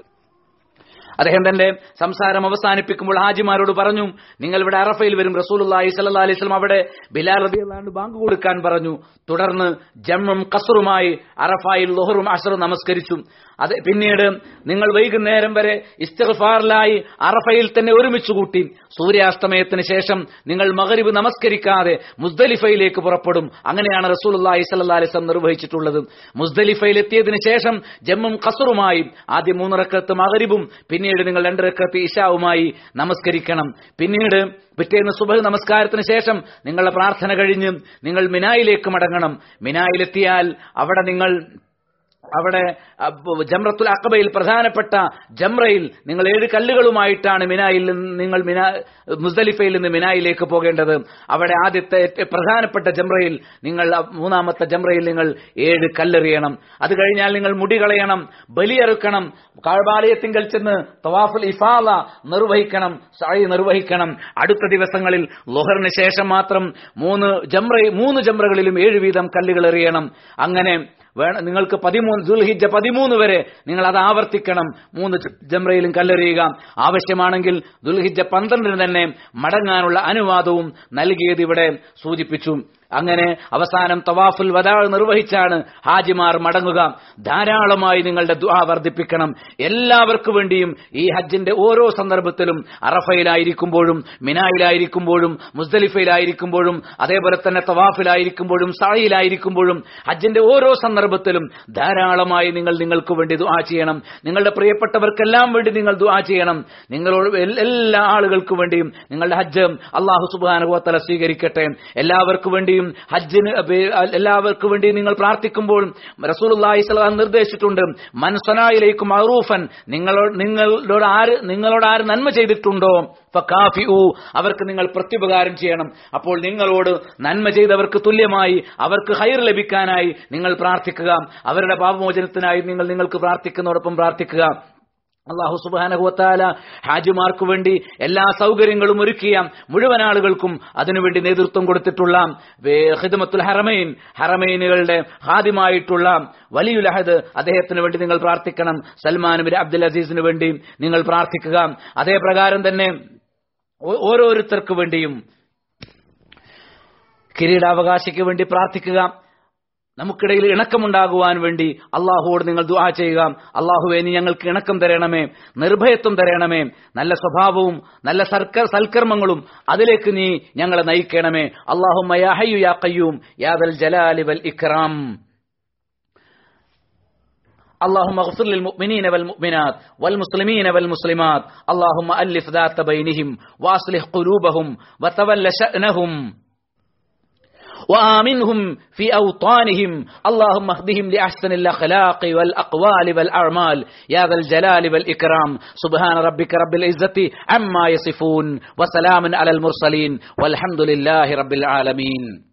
അദ്ദേഹം തന്റെ സംസാരം അവസാനിപ്പിക്കുമ്പോൾ ഹാജിമാരോട് പറഞ്ഞു നിങ്ങൾ ഇവിടെ അറഫയിൽ വരും റസൂലുള്ളാഹി സ്വല്ലല്ലാഹി അലൈഹി വസല്ലം അവിടെ ബിലാൽ റളിയല്ലാഹു അൻഹു ബാങ്ക് കൊടുക്കാൻ പറഞ്ഞു തുടർന്ന് ജമ്മും കസറുമായി അറഫായിൽ ലുഹറും അസറും നമസ്കരിച്ചു അത് പിന്നീട് നിങ്ങൾ വൈകുന്നേരം വരെ ഇസ്തിഗ്ഫാറിലായി അറഫയിൽ തന്നെ ഒരുമിച്ച് കൂട്ടി സൂര്യാസ്തമയത്തിന് ശേഷം നിങ്ങൾ മഗ്രിബ് നമസ്കരിക്കാതെ മുസ്ദലിഫയിലേക്ക് പുറപ്പെടും അങ്ങനെയാണ് റസൂലുള്ളാഹി സ്വല്ലല്ലാഹി അലൈഹി വസല്ലം നിർവഹിച്ചിട്ടുള്ളത് മുസ്ദലിഫയിൽ എത്തിയതിനു ശേഷം ജമ്മും ഖസറുമായി ആദ്യം മൂന്ന് റക്കത്ത് മഗ്രിബും പിന്നീട് നിങ്ങൾ രണ്ട് റക്കത്ത് ഇശാവുമായി നമസ്കരിക്കണം പിന്നീട് പിറ്റേന്ന് സുബഹ് നമസ്കാരത്തിന് ശേഷം നിങ്ങളുടെ പ്രാർത്ഥന കഴിഞ്ഞ് നിങ്ങൾ മിനായിലേക്ക് മടങ്ങണം മിനായിലെത്തിയാൽ അവിടെ നിങ്ങൾ അവിടെ അബ് ജംറത്തുൽ അക്കബയിൽ പ്രധാനപ്പെട്ട ജംറയിൽ നിങ്ങൾ ഏഴ് കല്ലുകളുമായിട്ടാണ് മിനായിൽ നിന്ന് നിങ്ങൾ മിനാ മുസ്ദലിഫയിൽ നിന്ന് മിനായിലേക്ക് പോകേണ്ടത് അവിടെ ആദ്യത്തെ ഏറ്റവും പ്രധാനപ്പെട്ട ജംറയിൽ നിങ്ങൾ അ- മൂന്നാമത്തെ ജംറയിൽ നിങ്ങൾ ഏഴ് കല്ലെറിയണം അത് കഴിഞ്ഞാൽ നിങ്ങൾ മുടി കളയണം ബലിയെറുക്കണം കാഴ്ബാലയത്തിങ്കൽ ചെന്ന് തവാഫുൽ ഇഫാല നിർവഹിക്കണം സായി നിർവഹിക്കണം അടുത്ത ദിവസങ്ങളിൽ ലുഹറിന് ശേഷം മാത്രം മൂന്ന് ജംറ മൂന്ന് ജംറകളിലും ഏഴ് വീതം കല്ലുകൾ എറിയണം അങ്ങനെ വേണം നിങ്ങൾക്ക് പതിമൂന്ന് ദുൽഹിജ പതിമൂന്ന് വരെ നിങ്ങൾ അത് ആവർത്തിക്കണം മൂന്ന് ജ- ജംറയിലും കല്ലെറിയുക ആവശ്യമാണെങ്കിൽ ദുൽഹിജ പന്ത്രണ്ടിന് തന്നെ മടങ്ങാനുള്ള അനുവാദവും നൽകിയത് ഇവിടെ സൂചിപ്പിച്ചു അങ്ങനെ അവസാനം തവാഫുൽ വദാ നിർവഹിച്ചാണ് ഹാജിമാർ മടങ്ങുക ധാരാളമായി നിങ്ങളുടെ ദുആ വർദ്ധിപ്പിക്കണം എല്ലാവർക്കു വേണ്ടിയും ഈ ഹജ്ജിന്റെ ഓരോ സന്ദർഭത്തിലും അറഫയിലായിരിക്കുമ്പോഴും മിനായിലായിരിക്കുമ്പോഴും മുസ്ദലിഫയിലായിരിക്കുമ്പോഴും അതേപോലെ തന്നെ തവാഫിലായിരിക്കുമ്പോഴും സായിലായിരിക്കുമ്പോഴും ഹജ്ജിന്റെ ഓരോ സന്ദർഭത്തിലും ധാരാളമായി നിങ്ങൾ നിങ്ങൾക്ക് വേണ്ടി ദുആ ചെയ്യണം നിങ്ങളുടെ പ്രിയപ്പെട്ടവർക്കെല്ലാം വേണ്ടി നിങ്ങൾ ദുആ ചെയ്യണം നിങ്ങളോട് എൽ- എല്ലാ ആളുകൾക്കു വേണ്ടിയും നിങ്ങളുടെ ഹജ്ജ് അള്ളാഹു സുബാനുഭവത്തല സ്വീകരിക്കട്ടെ എല്ലാവർക്കു വേണ്ടിയും ഹജ്ജിന് പേ- എല്ലാവർക്കു വേണ്ടി നിങ്ങൾ പ്രാർത്ഥിക്കുമ്പോൾ റസൂലുള്ളാഹി സ്വല്ലല്ലാഹു അലൈഹി വസല്ലം നിർദ്ദേശിച്ചിട്ടുണ്ട് മൻസനായിലേക്കും മഅറൂഫൻ നിങ്ങളോട് നിങ്ങളോട് ആര് നിങ്ങളോട് ആര് നന്മ ചെയ്തിട്ടുണ്ടോ ഫകാഫിഉ അവർക്ക് നിങ്ങൾ പ്രത്യുപകാരം ചെയ്യണം അപ്പോൾ നിങ്ങളോട് നന്മ ചെയ്തവർക്ക് തുല്യമായി അവർക്ക് ഹൈർ ലഭിക്കാനായി നിങ്ങൾ പ്രാർത്ഥിക്കുക അവരുടെ പാപമോചനത്തിനായി നിങ്ങൾ നിങ്ങൾക്ക് പ്രാർത്ഥിക്കുന്നതോടൊപ്പം പ്രാർത്ഥിക്കുക അള്ളാഹു സുബാനഹുവത്താല ഹാജിമാർക്ക് വേണ്ടി എല്ലാ സൗകര്യങ്ങളും ഒരുക്കിയ മുഴുവൻ ആളുകൾക്കും അതിനുവേണ്ടി നേതൃത്വം കൊടുത്തിട്ടുള്ള വേ- ഖിദ്മത്തുൽ ഹറമൈൻ ഹറമൈനുകളുടെ ഹാദിമായിട്ടുള്ള വലിയുൽ അഹദ് അദ്ദേഹത്തിന് വേണ്ടി നിങ്ങൾ പ്രാർത്ഥിക്കണം സൽമാൻ ബിൻ അബ്ദുൽ അസീസിന് വേണ്ടി നിങ്ങൾ പ്രാർത്ഥിക്കുക അതേ പ്രകാരം തന്നെ ഓ- ഓരോരുത്തർക്ക് വേണ്ടിയും കിരീടാവകാശിക്ക് വേണ്ടി പ്രാർത്ഥിക്കുക നമുക്കിടയിൽ ഇണക്കമുണ്ടാകുവാൻ വേണ്ടി അള്ളാഹുവോട് നിങ്ങൾ ദുആ ചെയ്യുക അള്ളാഹുവെ നീ ഞങ്ങൾക്ക് ഇണക്കം തരണമേ നിർഭയത്വം തരണമേ നല്ല സ്വഭാവവും നല്ല സർക്കാർ സൽക്കർമ്മങ്ങളും അതിലേക്ക് നീ ഞങ്ങളെ നയിക്കണമേ അള്ളാഹു യാ ഖയ്യൂം യാദൽ ജലാലി വൽ ഇക്റാം اللهم اغفر للمؤمنين والمؤمنات والمسلمين والمسلمات اللهم ألف ذات بينهم وأصلح قلوبهم وتول شأنهم وآمنهم في أوطانهم اللهم اهدهم لأحسن الأخلاق والأقوال والأعمال يا ذا الجلال والإكرام سبحان ربك رب العزة عما يصفون وسلام على المرسلين والحمد لله رب العالمين